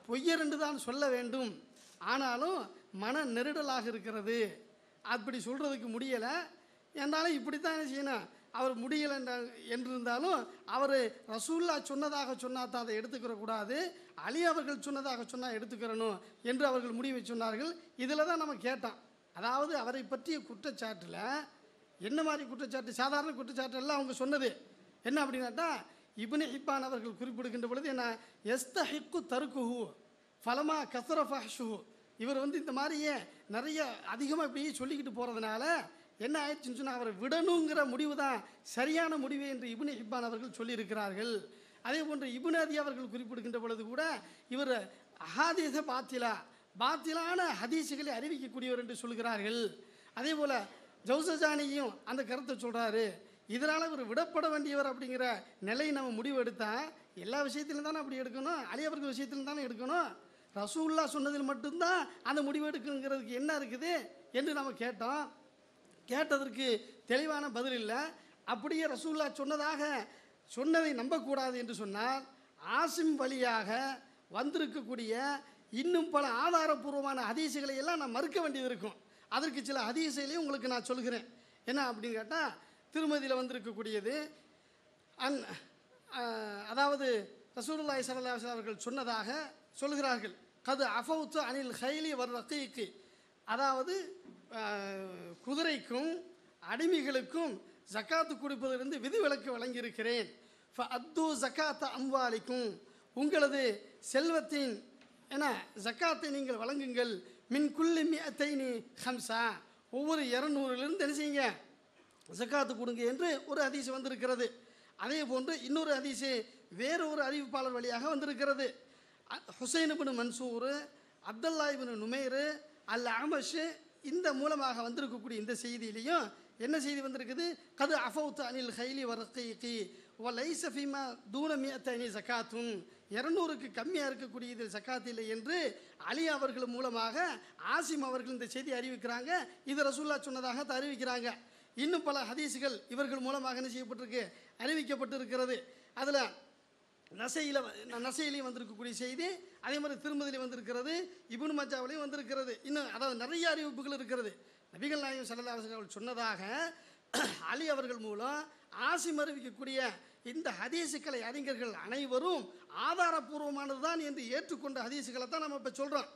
பொய்யர் என்று தான் சொல்ல வேண்டும் ஆனாலும் மன நெருடலாக இருக்கிறது அப்படி சொல்கிறதுக்கு முடியலை என்றாலும் இப்படி தான் என்ன செய்யணும் அவர் முடியலை என்ற- என்றிருந்தாலும் அவர் ரசூல்லா சொன்னதாக சொன்னால் தான் அதை எடுத்துக்கிற கூடாது அலி அவர்கள் சொன்னதாக சொன்னால் எடுத்துக்கிறணும் என்று அவர்கள் முடிவை சொன்னார்கள் இதில் தான் நம்ம கேட்டோம் அதாவது அவரை பற்றிய குற்றச்சாட்டில் என்ன மாதிரி குற்றச்சாட்டு சாதாரண குற்றச்சாட்டு எல்லாம் அவங்க சொன்னது என்ன அப்படின்னாட்டா இப்னு ஹிப்பான் அவர்கள் குறிப்பிடுகின்ற பொழுது என்ன எஸ்தஹிக்கு தருக்குஹு ஃபலமா கசர ஃபஹ்ஷுஹு இவர் வந்து இந்த மாதிரியே நிறைய அதிகமாக இப்படியே சொல்லிக்கிட்டு போகிறதுனால என்ன ஆயிடுச்சுன்னு சொன்னால் அவரை விடணுங்கிற முடிவு தான் சரியான முடிவு என்று இப்னு ஹிப்பான் அவர்கள் சொல்லியிருக்கிறார்கள் அதே போன்று இப்னு அதி அவர்கள் குறிப்பிடுகின்ற பொழுது கூட இவர் அஹாதீச பாத்திலா பாத்திலான ஹதீஸுகளை அறிவிக்கக்கூடியவர் என்று சொல்கிறார்கள் அதே போல் ஜவுசஜானியும் அந்த கருத்தை சொல்கிறாரு இதனால் இவர் விடப்பட வேண்டியவர் அப்படிங்கிற நிலையை நம்ம முடிவு எடுத்தா எல்லா விஷயத்திலும் தானே அப்படி எடுக்கணும் அலி அவர்கள் விஷயத்திலும் தானே எடுக்கணும் ரசூல்லா சொன்னதில் மட்டும்தான் அந்த முடிவு எடுக்குங்கிறதுக்கு என்ன இருக்குது என்று நம்ம கேட்டோம் கேட்டதற்கு தெளிவான பதில் இல்லை அப்படியே ரசூல்லா சொன்னதாக சொன்னதை நம்பக்கூடாது என்று சொன்னால் ஆசிம் வழியாக வந்திருக்கக்கூடிய இன்னும் பல ஆதாரபூர்வமான ஹதீசுகளை எல்லாம் நான் மறுக்க வேண்டியது இருக்கும் அதற்கு சில ஹதீசுகளையும் உங்களுக்கு நான் சொல்கிறேன் என்ன அப்படின்னு கேட்டால் திருமதியில் வந்திருக்கக்கூடியது அன் அஹ், அதாவது ரசூலுல்லாஹி ஸல்லல்லாஹு அலைஹி அவர்கள் சொன்னதாக சொல்கிறார்கள் கது அஃபவுத்து அனில் ஹைலி வர் ரகீக்கு அதாவது அஹ், குதிரைக்கும் அடிமைகளுக்கும் ஜக்காத்து கொடுப்பதிலிருந்து விதிவிலக்கு வழங்கியிருக்கிறேன் ஃப அத்து ஜக்காத்த அம்வாலிக்கும் உங்களது செல்வத்தின் என்ன ஜக்காத்தை நீங்கள் வழங்குங்கள் மின் குல்லி மியத்தைனி ஹம்சா ஒவ்வொரு இரநூறுலேருந்து என்ன செய்யுங்க ஜக்காத்து கொடுங்க என்று ஒரு ஹதீஸ் வந்திருக்கிறது அதே போன்று இன்னொரு ஹதீஸு வேறு ஒரு அறிவிப்பாளர் வழியாக வந்திருக்கிறது அ- ஹுசைன் இப்னு மன்சூர் அப்துல்லா இப்னு நுமைரு அல் அமஷ் இந்த மூலமாக வந்திருக்கக்கூடிய இந்த செய்தியிலையும் என்ன செய்தி வந்திருக்குது கது அஃபவுத் அனில் ஹைலி வரக்கி ஓ லைச ஃபீமா தூரமியத்த அனி ஜக்காத்தும் இரநூறுக்கு கம்மியாக இருக்கக்கூடிய இதில் ஜக்காத் இல்லை என்று அலி அவர்கள் மூலமாக ஆசிம் அவர்கள் இந்த செய்தி அறிவிக்கிறாங்க இது ரசூல்லா சொன்னதாக த- அறிவிக்கிறாங்க இன்னும் பல ஹதீஸுகள் இவர்கள் மூலமாக என்ன செய்யப்பட்டிருக்கு அறிவிக்கப்பட்டிருக்கிறது அதில் நசையில் நசையிலையும் வந்திருக்கக்கூடிய செய்தி அதே மாதிரி திருமதிலையும் வந்திருக்கிறது இப்னு மஜாவிலையும் வந்திருக்கிறது இன்னும் அதாவது நிறைய அறிவிப்புகள் இருக்கிறது நபிகள் நாயகம் சல்லல்லாஹு அலைஹி அவர்கள் சொன்னதாக அலி அவர்கள் மூலம் ஆசிம் அறிவிக்கக்கூடிய இந்த ஹதீஸுக்களை அறிஞர்கள் அனைவரும் ஆதாரபூர்வமானது தான் என்று ஏற்றுக்கொண்ட ஹதீஸுகளை தான் நம்ம இப்போ சொல்கிறோம்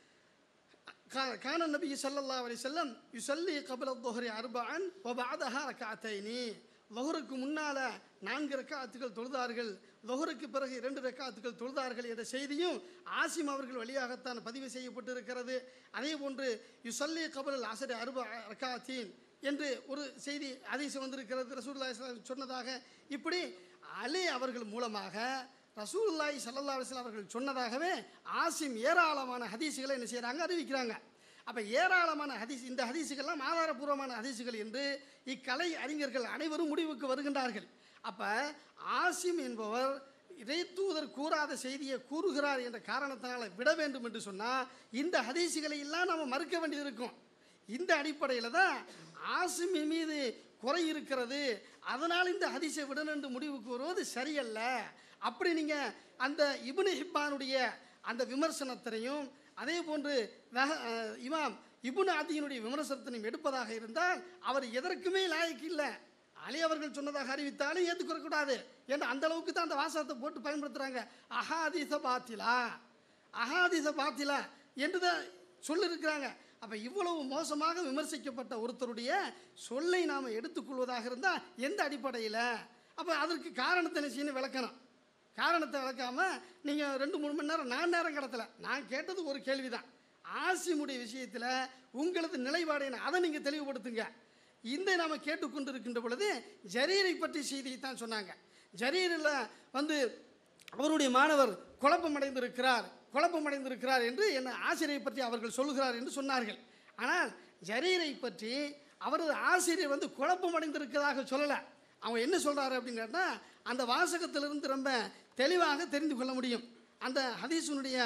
கா- கான நபி ஸல்லல்லாஹு அலைஹி வஸல்லம் யுஸல்லி கபல துஹரி அர்பஅன் வ பஅதஹா ரக்அத்தைனி லுஹருக்கு முன்னால நான்கு ரக்காத்துகள் தொழுதார்கள் லுஹருக்கு பிறகு இரண்டு ரக்காத்துகள் தொழுதார்கள் என்ற செய்தியும் ஆசிம் அவர்கள் வழியாகத்தான் பதிவு செய்யப்பட்டிருக்கிறது அதே போன்று யுஸல்லி கபல் அசரி அர்ப ரக்காத்தீன் என்று ஒரு செய்தி ஹதீஸ் வந்திருக்கிறது ரசூலுல்லாஹி ஸல்லல்லாஹு அலைஹி வஸல்லம் சொன்னதாக இப்படி அலி அவர்கள் மூலமாக ரசூலுல்லாஹி ஸல்லல்லாஹு அலைஹி வஸல்லம் அவர்கள் சொன்னதாகவே ஆசிம் ஏராளமான ஹதீஸுகளை என்ன செய்கிறாங்க அறிவிக்கிறாங்க அப்போ ஏராளமான ஹதீஸ் இந்த ஹதீஸுகள்லாம் ஆதாரபூர்வமான ஹதீஸுகள் என்று இக்கலை அறிஞர்கள் அனைவரும் முடிவுக்கு வருகின்றார்கள் அப்போ ஆசிம் என்பவர் இறை தூதர் கூறாத செய்தியை கூறுகிறார் என்ற காரணத்தினால விட வேண்டும் என்று சொன்னால் இந்த ஹதீஸுகளை எல்லாம் நம்ம மறுக்க வேண்டியது இருக்கும் இந்த அடிப்படையில் தான் ஆசிமின் மீது குறை இருக்கிறது அதனால் இந்த ஹதீஸை விடணும் என்று முடிவுக்கு வருவது சரியல்ல அப்படி நீங்கள் அந்த இப்னு ஹிப்பானுடைய அந்த விமர்சனத்தினையும் அதே போன்று ரஹ- அஹ் இமாம் இப்னு அதியினுடைய விமர்சனத்தினையும் எடுப்பதாக இருந்தால் அவர் எதற்குமே லாயக்கு இல்லை அலி அவர்கள் சொன்னதாக அறிவித்தாலும் ஏற்றுக்கொள்ளக்கூடாது என்று அந்த அளவுக்கு தான் அந்த வாசகத்தை போட்டு பயன்படுத்துகிறாங்க அஹாதீச பாத்திலா அஹாதீச பாத்திலா என்று தான் சொல்லியிருக்கிறாங்க அப்போ இவ்வளவு மோசமாக விமர்சிக்கப்பட்ட ஒருத்தருடைய சொல்லை நாம் எடுத்துக்கொள்வதாக இருந்தால் எந்த அடிப்படையில் அப்போ அதற்கு காரணத்தை என்ன செய்யணும் விளக்கணும் காரணத்தை விளக்காம நீங்கள் ரெண்டு மூணு மணி நேரம் நான் நேரம் கடத்தல நான் கேட்டது ஒரு கேள்வி தான் ஆசிமுடைய விஷயத்தில் உங்களது நிலைப்பாடு என்ன அதை நீங்கள் தெளிவுபடுத்துங்க இந்த நாம் கேட்டுக்கொண்டிருக்கின்ற பொழுது ஜரீரை பற்றி செய்தியை தான் சொன்னாங்க ஜரீரில் வந்து அவருடைய மாணவர் குழப்பமடைந்திருக்கிறார் குழப்பமடைந்திருக்கிறார் என்று என்ன ஆசிரியை பற்றி அவர்கள் சொல்கிறார் என்று சொன்னார்கள் ஆனால் ஜரீரை பற்றி அவரது ஆசிரியர் வந்து குழப்பமடைந்திருக்கிறதாக சொல்லலை அவங்க என்ன சொல்கிறாரு அப்படின்னு கேட்டால் அந்த வாசகத்திலிருந்து ரொம்ப தெளிவாக தெரிந்து கொள்ள முடியும் அந்த ஹதீஸுனுடைய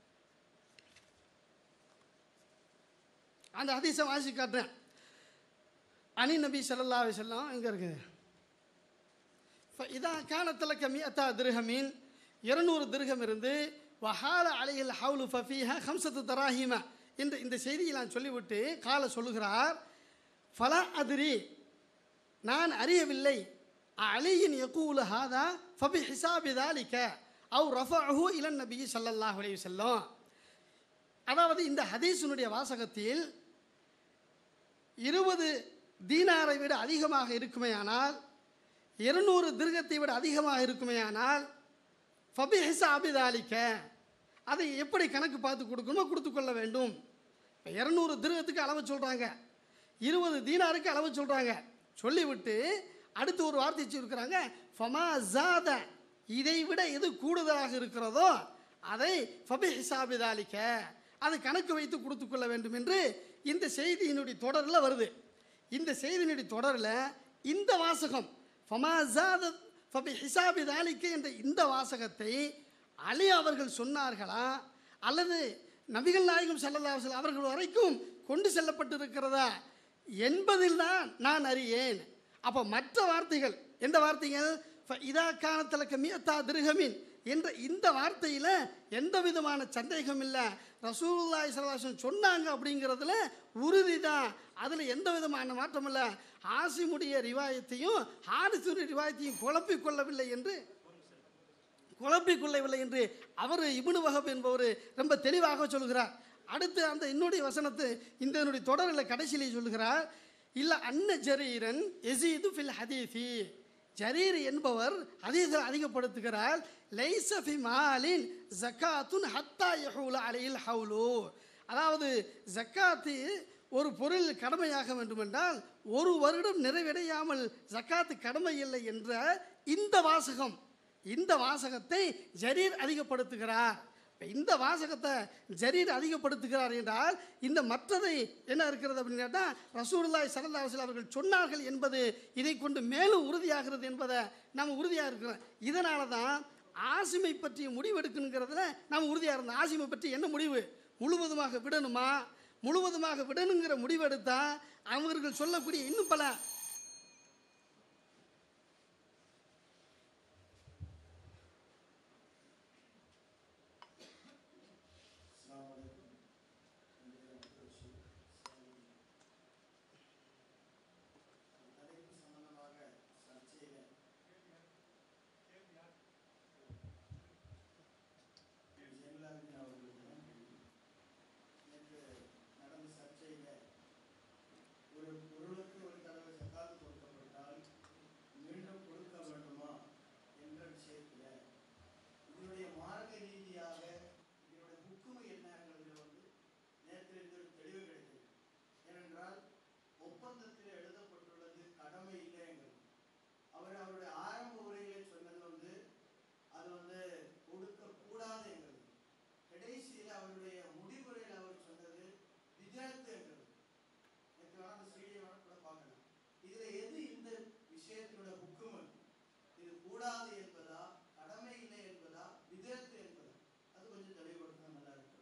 அந்த ஹதீஸை வாசி காட்டுறேன் அனி நபி ஸல்லல்லாஹு அலைஹி வஸல்லம் எங்கே இருக்குது இதா காலத்தில் கம்மி அத்தா திருகமீன் இருநூறு திருகம் இருந்து வஹால அலையில் ஹவுலு ஃபஃபீஹா ஹம்சத்து தராஹிம என்ற இந்த செய்தியை நான் சொல்லிவிட்டு கால சொல்லுகிறார் ஃபலா அதிரி நான் அறியவில்லை அலியின் யகூல ஹாதா ஃபபி ஹிசாபி தாலிக்க அவ் ரஃபஹு இலன் நபி ஸல்லல்லாஹு அலைஹி வஸல்லம் அதாவது இந்த ஹதீஸினுடைய வாசகத்தில் இருபது தீனாரை விட அதிகமாக இருக்குமேயானால் இருநூறு திருகத்தை விட அதிகமாக இருக்குமேயானால் ஃபபி ஹிசாபி தாலிக்க அதை எப்படி கணக்கு பார்த்து கொடுக்கணுமோ கொடுத்து கொள்ள வேண்டும் இப்போ இரநூறு திருகத்துக்கு அளவு சொல்கிறாங்க இருபது தீனாருக்கு அளவு சொல்கிறாங்க சொல்லிவிட்டு அடுத்து ஒரு வார்த்தை சொல்லியிருக்கிறாங்க ஃபமா ஜாத இதை விட எது கூடுதலாக இருக்கிறதோ அதை ஃபபி ஹிசாபிதாலிக்க அதை கணக்கு வைத்து கொடுத்து கொள்ள வேண்டும் என்று இந்த செய்தியினுடைய தொடரில் வருது இந்த செய்தியினுடைய தொடரில் இந்த வாசகம் ஃபமா ஜாத ஃபபி ஹிசாபிதாலிக்க என்ற இந்த வாசகத்தை அலி அவர்கள் சொன்னார்களா அல்லது நபிகள் நாயகம் ஸல்லல்லாஹு அலைஹி வஸல்லம் அவர்கள் வரைக்கும் கொண்டு செல்லப்பட்டிருக்கிறதா என்பதில் தான் நான் அறியேன் அப்போ மற்ற வார்த்தைகள் எந்த வார்த்தைகள் ஃப இதா காணத்தலக்க மியத்தா திருகமின் என்ற இந்த வார்த்தையில் எந்த விதமான சந்தேகம் இல்லை ரசூலுல்லாஹி ஸல்லல்லாஹு அலைஹி வஸல்லம் சொன்னாங்க அப்படிங்கிறதுல உறுதி தான் அதில் எந்த விதமான மாற்றம் இல்லை ஆசிமுடைய ரிவாயத்தையும் ஹாரிசுடைய ரிவாயத்தையும் குழப்பிக் கொள்ளவில்லை என்று குழப்பிக் கொள்ளவில்லை என்று அவர் இப்னு வஹப் என்பவர் ரொம்ப தெளிவாக சொல்கிறார் அடுத்து அந்த இன்னுடைய வசனத்து இந்த என்னுடைய தொடரில் கடைசியிலே சொல்கிறார் இல்ல அன்ன ஜரீரன் எசீது ஃபில் ஹதீஃபி ஜரீர் என்பவர் ஹதீஸில் அதிகப்படுத்துகிறார் லைஸ ஃபி மாலின் ஜக்காத்துன் ஹத்தா யஹூல அலையில் ஹவுலு அதாவது ஜக்காத்து ஒரு பொருள் கடமையாக வேண்டுமென்றால் ஒரு வருடம் நிறைவடையாமல் ஜக்காத்து கடமை இல்லை என்ற இந்த வாசகம் இந்த வாசகத்தை ஜரீர் அதிகப்படுத்துகிறார் இப்ப இந்த வாசகத்தை ஜரீர் அதிகப்படுத்துகிறார் என்றால் இந்த மற்றதை என்ன இருக்கிறது அப்படின்னு கேட்டால் ரசூலுல்லாஹி ஸல்லல்லாஹு அலைஹி வஸல்லம் அவர்கள் சொன்னார்கள் என்பது இதை கொண்டு மேலும் உறுதியாகிறது என்பதை நாம் உறுதியாக இருக்கிறோம் இதனால தான் ஆசிமை பற்றிய முடிவெடுக்கணுங்கிறதுல நாம் உறுதியாக இருந்தோம் ஆசிமை பற்றி என்ன முடிவு முழுவதுமாக விடணுமா முழுவதுமாக விடணுங்கிற முடிவெடுத்தா அவர்கள் சொல்லக்கூடிய இன்னும் பல தலைப்பு சம்பந்தமாக சர்ச்சையில ஜெயலலிதா அவர்களுக்கு தான் தெரியும். நேற்று நடந்த சர்ச்சையில ஒரு பொருளுக்கு ஒரு தடவை சக்காத்து கொடுக்கப்பட்டால் மீண்டும் கொடுக்க வேண்டுமா என்ற விஷயத்துல இதனுடைய மார்க்க ரீதியாக இதனுடைய முக்குமை என்னங்கிறதுல வந்து நேற்று இருந்து ஒரு தெளிவு கிடைத்தது ஏனென்றால் ஒப்பந்தத்தில் எழுதப்பட்டுள்ளது கடமை இல்லைங்கிறது அவர் அவருடைய ஆரம்ப உரையிலே சொன்னது வந்து அது வந்து கொடுக்க கூடாதுங்கிறது கடைசியில் அவருடைய முடிவுரையில் அவர் சொன்னது விஜயத்துங்கிறது நேற்று வேணா அந்த செய்தியை வேணா கூட பார்க்கலாம் இதுல எது இந்த விஷயத்தினுடைய ஹுக்குமன் இது கூடாது என்பதா கடமை இல்லை என்பதா விதத்து என்பதா அது கொஞ்சம் தெளிவுபடுத்தினா நல்லா இருக்கும்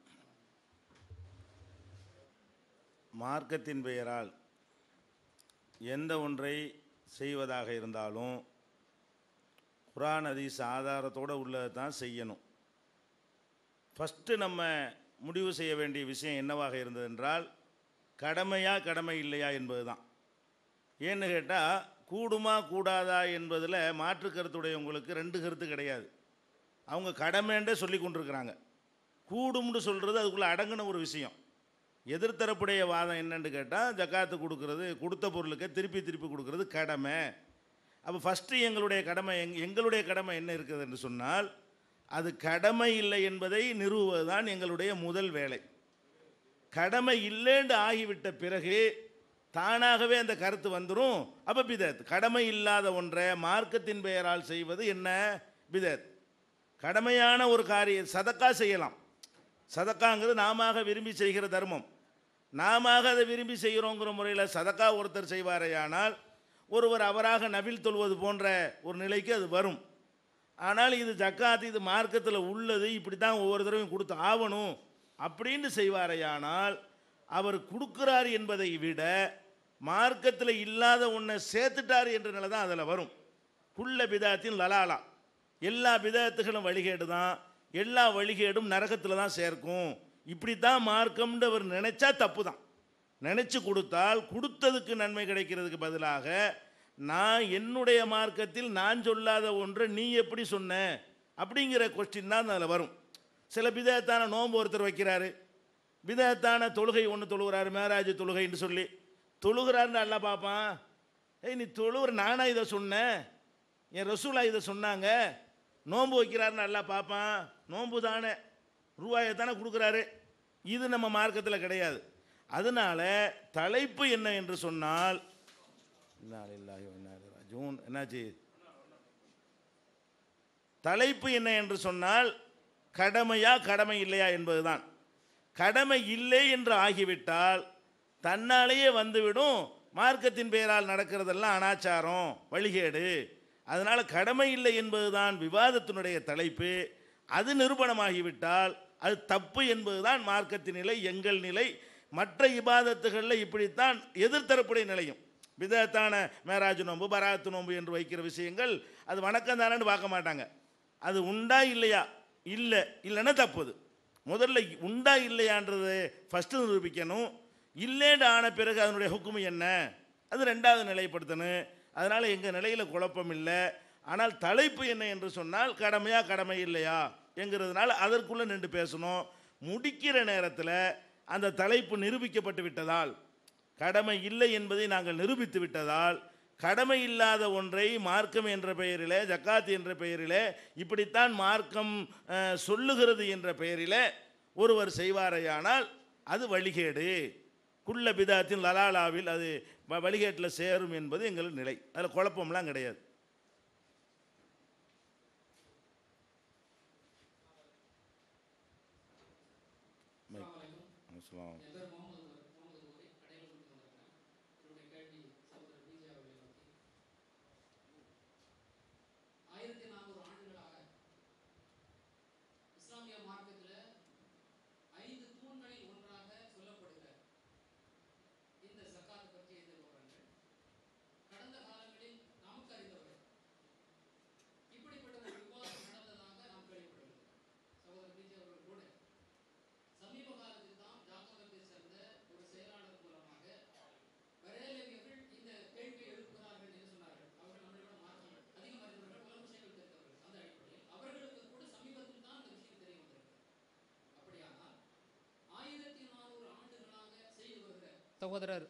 மார்க்கத்தின் பெயரால் எந்த ஒன்றை செய்வதாக இருந்தாலும் குரான் ஹதீஸ் ஆதாரத்தோடு உள்ளதை தான் செய்யணும் ஃபஸ்ட்டு நம்ம முடிவு செய்ய வேண்டிய விஷயம் என்னவாக இருந்தது என்றால் கடமையா கடமை இல்லையா என்பது தான் ஏன்னு கேட்டால் கூடுமா கூடாதா என்பதில் மாற்று கருத்துடையவங்களுக்கு ரெண்டு கருத்து கிடையாது அவங்க கடமைன்றே சொல்லி கொண்டிருக்கிறாங்க கூடும்னு சொல்கிறது அதுக்குள்ளே அடங்கின ஒரு விஷயம் எதிர்த்தரப்புடைய வாதம் என்னன்னு கேட்டால் ஜக்காத்து கொடுக்கறது கொடுத்த பொருளுக்கு திருப்பி திருப்பி கொடுக்கறது கடமை அப்போ ஃபஸ்ட்டு எங்களுடைய கடமை எங் எங்களுடைய கடமை என்ன இருக்குது என்று சொன்னால் அது கடமை இல்லை என்பதை நிறுவுவது தான் எங்களுடைய முதல் வேலை கடமை இல்லைன்னு ஆகிவிட்ட பிறகு தானாகவே அந்த கருத்து வந்துடும் அப்போ பிதத் கடமை இல்லாத ஒன்றை மார்க்கத்தின் பெயரால் செய்வது என்ன பிதத் கடமையான ஒரு காரியம் சதக்கா செய்யலாம் சதக்காங்கிறது நாம விரும்பி செய்கிற தர்மம் நாம அதை விரும்பி செய்கிறோங்கிற முறையில் சதக்கா ஒருத்தர் செய்வாரேயானால் ஒருவர் அவராக நபில் தொல்வது போன்ற ஒரு நிலைக்கு அது வரும் ஆனால் இது ஜக்காத் இது மார்க்கத்தில் உள்ளது இப்படி தான் ஒவ்வொரு தடவையும் கொடுத்து ஆகணும் அப்படின்னு செய்வாரேயானால் அவர் கொடுக்குறார் என்பதை விட மார்க்கத்தில் இல்லாத ஒன்றை சேர்த்துட்டார் என்ற நிலை தான் அதில் வரும் குள்ள பிதாத்தின் லலாலா எல்லா பிதாத்துகளும் வழிகேடு தான் எல்லா வழிகேடும் நரகத்தில் தான் சேர்க்கும் இப்படி தான் மார்க்கம்னு அவர் நினைச்சா தப்பு தான் நினச்சி கொடுத்தால் கொடுத்ததுக்கு நன்மை கிடைக்கிறதுக்கு பதிலாக நான் என்னுடைய மார்க்கத்தில் நான் சொல்லாத ஒன்றை நீ எப்படி சொன்ன அப்படிங்கிற கொஸ்டின் தான் அதில் வரும் சில விதத்தான நோன்பு ஒருத்தர் வைக்கிறாரு விதத்தான தொழுகை ஒன்று தொழுகிறாரு மேராஜ் தொழுகைன்னு சொல்லி தொழுகிறாருன்னு நல்லா பார்ப்பான் ஏய் நீ தொழுகிற நானா இதை சொன்னேன் என் ரசூலா இதை சொன்னாங்க நோன்பு வைக்கிறாருன்னு நல்லா பார்ப்பான் நோன்பு தானே ரூபாயை தானே கொடுக்குறாரு இது நம்ம மார்க்கத்தில் கிடையாது அதனால தலைப்பு என்ன என்று சொன்னால் இன்னா லில்லாஹி வ இன்னா இலைஹி ராஜிஊன். என்னாச்சு தலைப்பு என்ன என்று சொன்னால் கடமையா கடமை இல்லையா என்பதுதான் கடமை இல்லை என்று ஆகிவிட்டால் தன்னாலேயே வந்துவிடும் மார்க்கத்தின் பெயரால் நடக்கிறதெல்லாம் அனாச்சாரம் வழிகேடு அதனால் கடமை இல்லை என்பதுதான் விவாதத்தினுடைய தலைப்பு அது நிரூபணமாகிவிட்டால் அது தப்பு என்பதுதான் மார்க்கத்தின் நிலை எங்கள் நிலை மற்ற இபாதத்துகளில் இப்படித்தான் எதிர்த்தரப்புடைய நிலையும் விதத்தான மேராஜ் நோன்பு பராத்து நோன்பு என்று வைக்கிற விஷயங்கள் அது வணக்கம் தானேன்னு பார்க்க மாட்டாங்க அது உண்டா இல்லையா இல்லை இல்லைன்னா தப்புது முதல்ல உண்டா இல்லையான்றது ஃபஸ்ட்டு நிரூபிக்கணும் இல்லைன்னு ஆன பிறகு அதனுடைய ஹுக்குமு என்ன அது ரெண்டாவது நிலைப்படுத்தணும் அதனால் எங்கள் நிலையில் குழப்பம் இல்லை ஆனால் தலைப்பு என்ன என்று சொன்னால் கடமையா கடமை இல்லையா என்கிறதுனால அதற்குள்ளே நின்று பேசணும் முடிக்கிற நேரத்தில் அந்த தலைப்பு நிரூபிக்கப்பட்டு விட்டதால் கடமை இல்லை என்பதை நாங்கள் நிரூபித்து விட்டதால் கடமை இல்லாத ஒன்றை மார்க்கம் என்ற பெயரிலே ஜக்காத் என்ற பெயரிலே இப்படித்தான் மார்க்கம் அஹ், சொல்லுகிறது என்ற பெயரிலே ஒருவர் செய்வாரையானால் அது வழிகேடு குள்ள பிதாத்தின் லலாலாவில் அது வ- வழிகேட்டில் சேரும் என்பது எங்கள் நிலை அதில் குழப்பம்லாம் கிடையாது அஸ்ஸலாம். ஆயிரத்தி நானூறு ஆண்டுகளாக இஸ்லாமிய மார்க்கத்தில் ஐந்து தூண்களில் ஒன்றாக சொல்லப்படுகிற இந்த ஜக்காத் பற்றிய இந்த விவரங்கள் கடந்த காலங்களில் நமக்கு அறிந்தவர்கள் இப்படிப்பட்ட ஒரு விவாதம் நடந்ததாக நாம் கேள்விப்படுகிறோம் சகோதரர் பிஜே அவர்கள் கூட சமீப காலத்தில் தான் ஜாக்கபத்தை சேர்ந்த ஒரு செயலாளர் மூலமாக பரேலவியர்கள் இந்த கேள்வியை எழுப்புகிறார்கள் என்று சொன்னார்கள் அவர்கள் நம்மை விட மார்க்கம் அதிகம் அறிந்தவர்கள் பல விஷயங்கள் தெரிந்தவர்கள் அந்த அடிப்படையில் அவர்களுக்கு கூட சமீபத்தில் தான் இந்த விஷயம் தெரிய வந்திருக்கிறது அப்படியானால் ஆயிரத்தி நானூறு ஆண்டுகளாக செய்து வருகிற சகோதரர்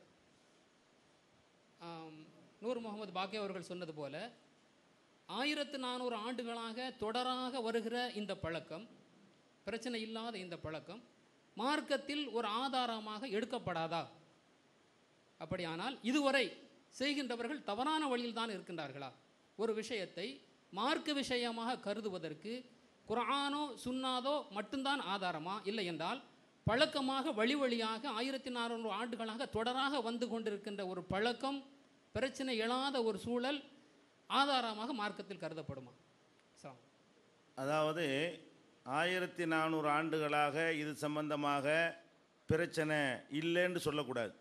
ஆம், நூர் முகமது பாக்கே அவர்கள் சொன்னது போல ஆயிரத்து நானூறு ஆண்டுகளாக தொடராக வருகிற இந்த பழக்கம் பிரச்சனை இல்லாத இந்த பழக்கம் மார்க்கத்தில் ஒரு ஆதாரமாக எடுக்கப்படாதா அப்படியானால் இதுவரை செய்கின்றவர்கள் தவறான வழியில் தான் இருக்கின்றார்களா ஒரு விஷயத்தை மார்க்க விஷயமாக கருதுவதற்கு குர்ஆனோ சுன்னாதோ மட்டும்தான் ஆதாரமா இல்லை என்றால் பழக்கமாக வழி வழியாக ஆயிரத்தி நானூறு ஆண்டுகளாக தொடராக வந்து கொண்டிருக்கின்ற ஒரு பழக்கம் பிரச்சனை எழாத ஒரு சூழல் ஆதாரமாக மார்க்கத்தில் கருதப்படுமா அஸ்ஸலாம். அதாவது ஆயிரத்தி நானூறு ஆண்டுகளாக இது சம்பந்தமாக பிரச்சனை இல்லைன்னு சொல்லக்கூடாது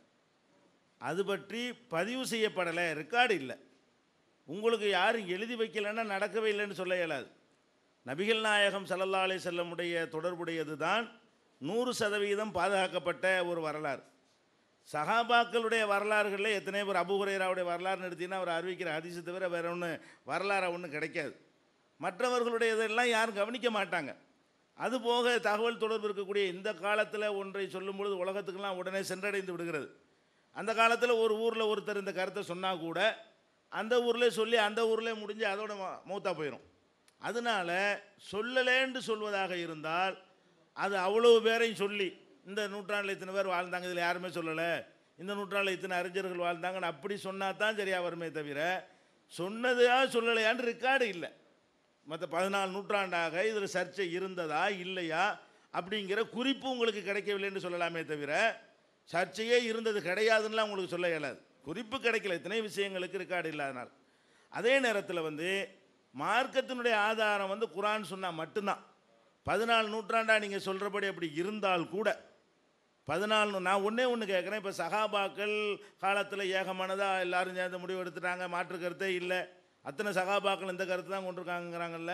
அது பற்றி பதிவு செய்யப்படலை ரெக்கார்டு இல்லை உங்களுக்கு யாரும் எழுதி வைக்கலைன்னா நடக்கவே இல்லைன்னு சொல்ல இயலாது நபிகள் நாயகம் ஸல்லல்லாஹு அலைஹி செல்லமுடைய தொடர்புடையது தான் நூறு சதவீதம் பாதுகாக்கப்பட்ட ஒரு வரலாறு சஹாபாக்களுடைய வரலாறுகளில் எத்தனை பேர் அபு ஹுரைராவுடைய வரலாறுன்னு எடுத்தீங்கன்னா அவர் அறிவிக்கிற ஹதீஸை தவிர வேற ஒன்று வரலாறு ஒன்றும் கிடைக்காது மற்றவர்களுடைய இதெல்லாம் யாரும் கவனிக்க மாட்டாங்க அதுபோக தகவல் தொடர்பு இருக்கக்கூடிய இந்த காலத்தில் ஒன்றை சொல்லும் பொழுது உலகத்துக்கெல்லாம் உடனே சென்றடைந்து விடுகிறது அந்த காலத்தில் ஒரு ஊரில் ஒருத்தர் இந்த கருத்தை சொன்னால் கூட அந்த ஊரில் சொல்லி அந்த ஊரில் முடிஞ்சு அதோட ம- மௌத்தா போயிடும் அதனால சொல்லலேன்னு சொல்வதாக இருந்தால் அது அவ்வளவு பேரையும் சொல்லி இந்த நூற்றாண்டில் இத்தனை பேர் வாழ்ந்தாங்க இதில் யாருமே சொல்லலை இந்த நூற்றாண்டில் இத்தனை அறிஞர்கள் வாழ்ந்தாங்கன்னு அப்படி சொன்னா தான் சரியாக வருமே தவிர சொன்னதா சொல்லலையான்னு ரெக்கார்டு இல்லை மற்ற பதினாலு நூற்றாண்டாக இதில் சர்ச்சை இருந்ததா இல்லையா அப்படிங்கிற குறிப்பு உங்களுக்கு கிடைக்கவில்லைன்னு சொல்லலாமே தவிர சர்ச்சையே இருந்தது கிடையாதுன்னுலாம் உங்களுக்கு சொல்ல இயலாது குறிப்பு கிடைக்கல இத்தனை விஷயங்களுக்கு ரெக்கார்டு இல்லாதனால் அதே நேரத்தில் வந்து மார்க்கத்தினுடைய ஆதாரம் வந்து குரான் சொன்னால் மட்டும்தான் பதினாலு நூற்றாண்டா நீங்கள் சொல்கிறபடி அப்படி இருந்தால் கூட பதினாலு நூ- நான் ஒன்றே ஒன்று கேட்குறேன் இப்போ சகாபாக்கள் காலத்தில் ஏகமானதாக எல்லாரும் சேர்ந்து முடிவு எடுத்துட்டாங்க மாற்று கருத்தே இல்லை அத்தனை சகாபாக்கள் இந்த கருத்து தான் கொண்டிருக்காங்கங்கிறாங்கல்ல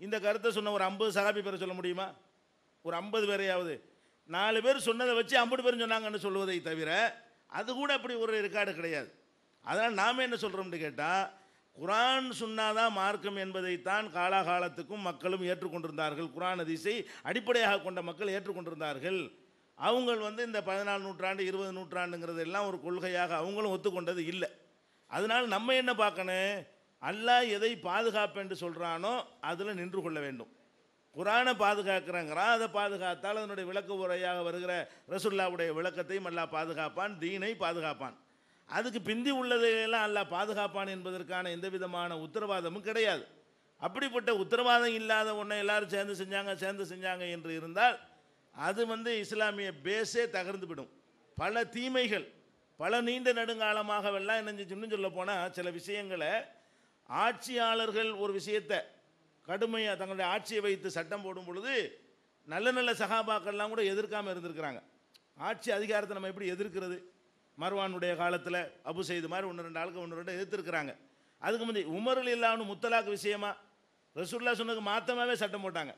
இந்த கருத்தை சொன்ன ஒரு ஐம்பது சகாபி பேரை சொல்ல முடியுமா ஒரு ஐம்பது பேரையாவது நாலு பேர் சொன்னதை வச்சு ஐம்பது பேர் சொன்னாங்கன்னு சொல்லுவதை தவிர அது கூட அப்படி ஒரு ரெக்கார்டு கிடையாது அதனால் நாம் என்ன சொல்கிறோம்னு கேட்டால் குரான் சொன்னாதான் மார்க்கம் என்பதைத்தான் காலாகாலத்துக்கும் மக்களும் ஏற்றுக்கொண்டிருந்தார்கள் குரான் அதிசை அடிப்படையாக கொண்ட மக்கள் ஏற்றுக்கொண்டிருந்தார்கள் அவங்க வந்து இந்த பதினாலு நூற்றாண்டு இருபது நூற்றாண்டுங்கிறது எல்லாம் ஒரு கொள்கையாக அவங்களும் ஒத்துக்கொண்டது இல்லை அதனால் நம்ம என்ன பார்க்கணும் அல்லாஹ் எதை பாதுகாப்பு என்று சொல்கிறானோ அதில் நின்று கொள்ள வேண்டும் குரானை பாதுகாக்கிறங்கிறான் அதை பாதுகாத்தால் அதனுடைய விளக்க உரையாக வருகிற ரசுல்லாவுடைய விளக்கத்தையும் அல்லாஹ் பாதுகாப்பான் தீனை பாதுகாப்பான் அதுக்கு பிந்தி உள்ளதையெல்லாம் அல்லாஹ் பாதுகாப்பான் என்பதற்கான எந்த விதமான உத்தரவாதமும் கிடையாது அப்படிப்பட்ட உத்தரவாதம் இல்லாத ஒன்றை எல்லாரும் சேர்ந்து செஞ்சாங்க சேர்ந்து செஞ்சாங்க என்று இருந்தால் அது வந்து இஸ்லாமிய பேஸே தகர்ந்து விடும் பல தீமைகள் பல நீண்ட நெடுங்காலமாகவெல்லாம் என்ன செஞ்சு இன்னும் சொல்ல போனால் சில விஷயங்களை ஆட்சியாளர்கள் ஒரு விஷயத்தை கடுமையாக தங்களுடைய ஆட்சியை வைத்து சட்டம் போடும் பொழுது நல்ல நல்ல சகாபாக்கள்லாம் கூட எதிர்க்காமல் இருந்திருக்கிறாங்க ஆட்சி அதிகாரத்தை நம்ம எப்படி எதிர்க்கிறது மர்வானுடைய காலத்தில் அபு செய்து மாதிரி ஒன்று ரெண்டு ஆளுக்கு ஒன்று ரெண்டு எதிர்த்துருக்குறாங்க அதுக்கு முந்தைய உமரில் இல்லாமல் முத்தலாக்கு விஷயமா ரசூல்லா சொன்னதுக்கு மாத்தமாகவே சட்டம் போட்டாங்க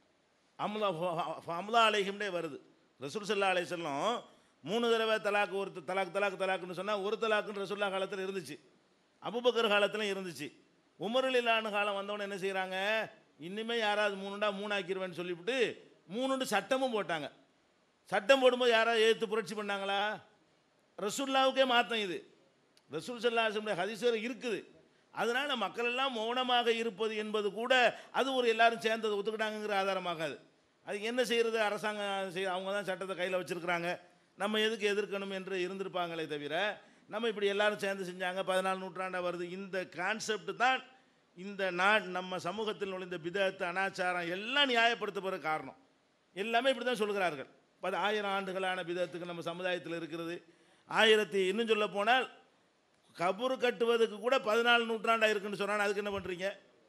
அமுதா அமுதா அலைஹிம்டே வருது ரசூல் சல்லா அலை செல்லம் மூணு தடவை தலாக்கு ஒரு தலாக் தலாக் தலாக்குன்னு சொன்னால் ஒரு தலாக்குன்னு ரசூல்லா காலத்தில் இருந்துச்சு அபுபக்கர் காலத்துலையும் இருந்துச்சு உமரில் இல்லான காலம் வந்தவொடனே என்ன செய்கிறாங்க இனிமேல் யாராவது மூணுண்டா மூணாக்கிடுவேன்னு சொல்லிவிட்டு மூணுண்டு சட்டமும் போட்டாங்க சட்டம் போடும்போது யாராவது எதிர்த்து புரட்சி பண்ணாங்களா ரசூல்லாவுக்கே மாற்றம் இது ரசூல் சல்லாஹுடைய ஹதீஸ்வர் இருக்குது அதனால் மக்கள் எல்லாம் மௌனமாக இருப்பது என்பது கூட அது ஒரு எல்லாரும் சேர்ந்தது ஒத்துக்கிட்டாங்கங்கிற ஆதாரமாகாது அதுக்கு என்ன செய்கிறது அரசாங்கம் செய் அவங்க தான் சட்டத்தை கையில் வச்சுருக்கிறாங்க நம்ம எதுக்கு எதிர்க்கணும் என்று இருந்திருப்பாங்களே தவிர நம்ம இப்படி எல்லாரும் சேர்ந்து செஞ்சாங்க பதினாலு நூற்றாண்டாக வருது இந்த கான்செப்ட் தான் இந்த நாட் நம்ம சமூகத்தில் நுழைந்த பிதத்து அனாச்சாரம் எல்லாம் நியாயப்படுத்தப்படுற காரணம் எல்லாமே இப்படி தான் சொல்கிறார்கள் பது ஆயிரம் ஆண்டுகளான பிதத்துக்கு நம்ம சமுதாயத்தில் இருக்கிறது ஆயிரத்தி இன்னும் சொல்ல போனால் கபூர் கட்டுவதுக்கு கூட பதினாலு நூற்றாண்டாக இருக்குன்னு சொன்னால் அதுக்கு என்ன பண்ணுறீங்க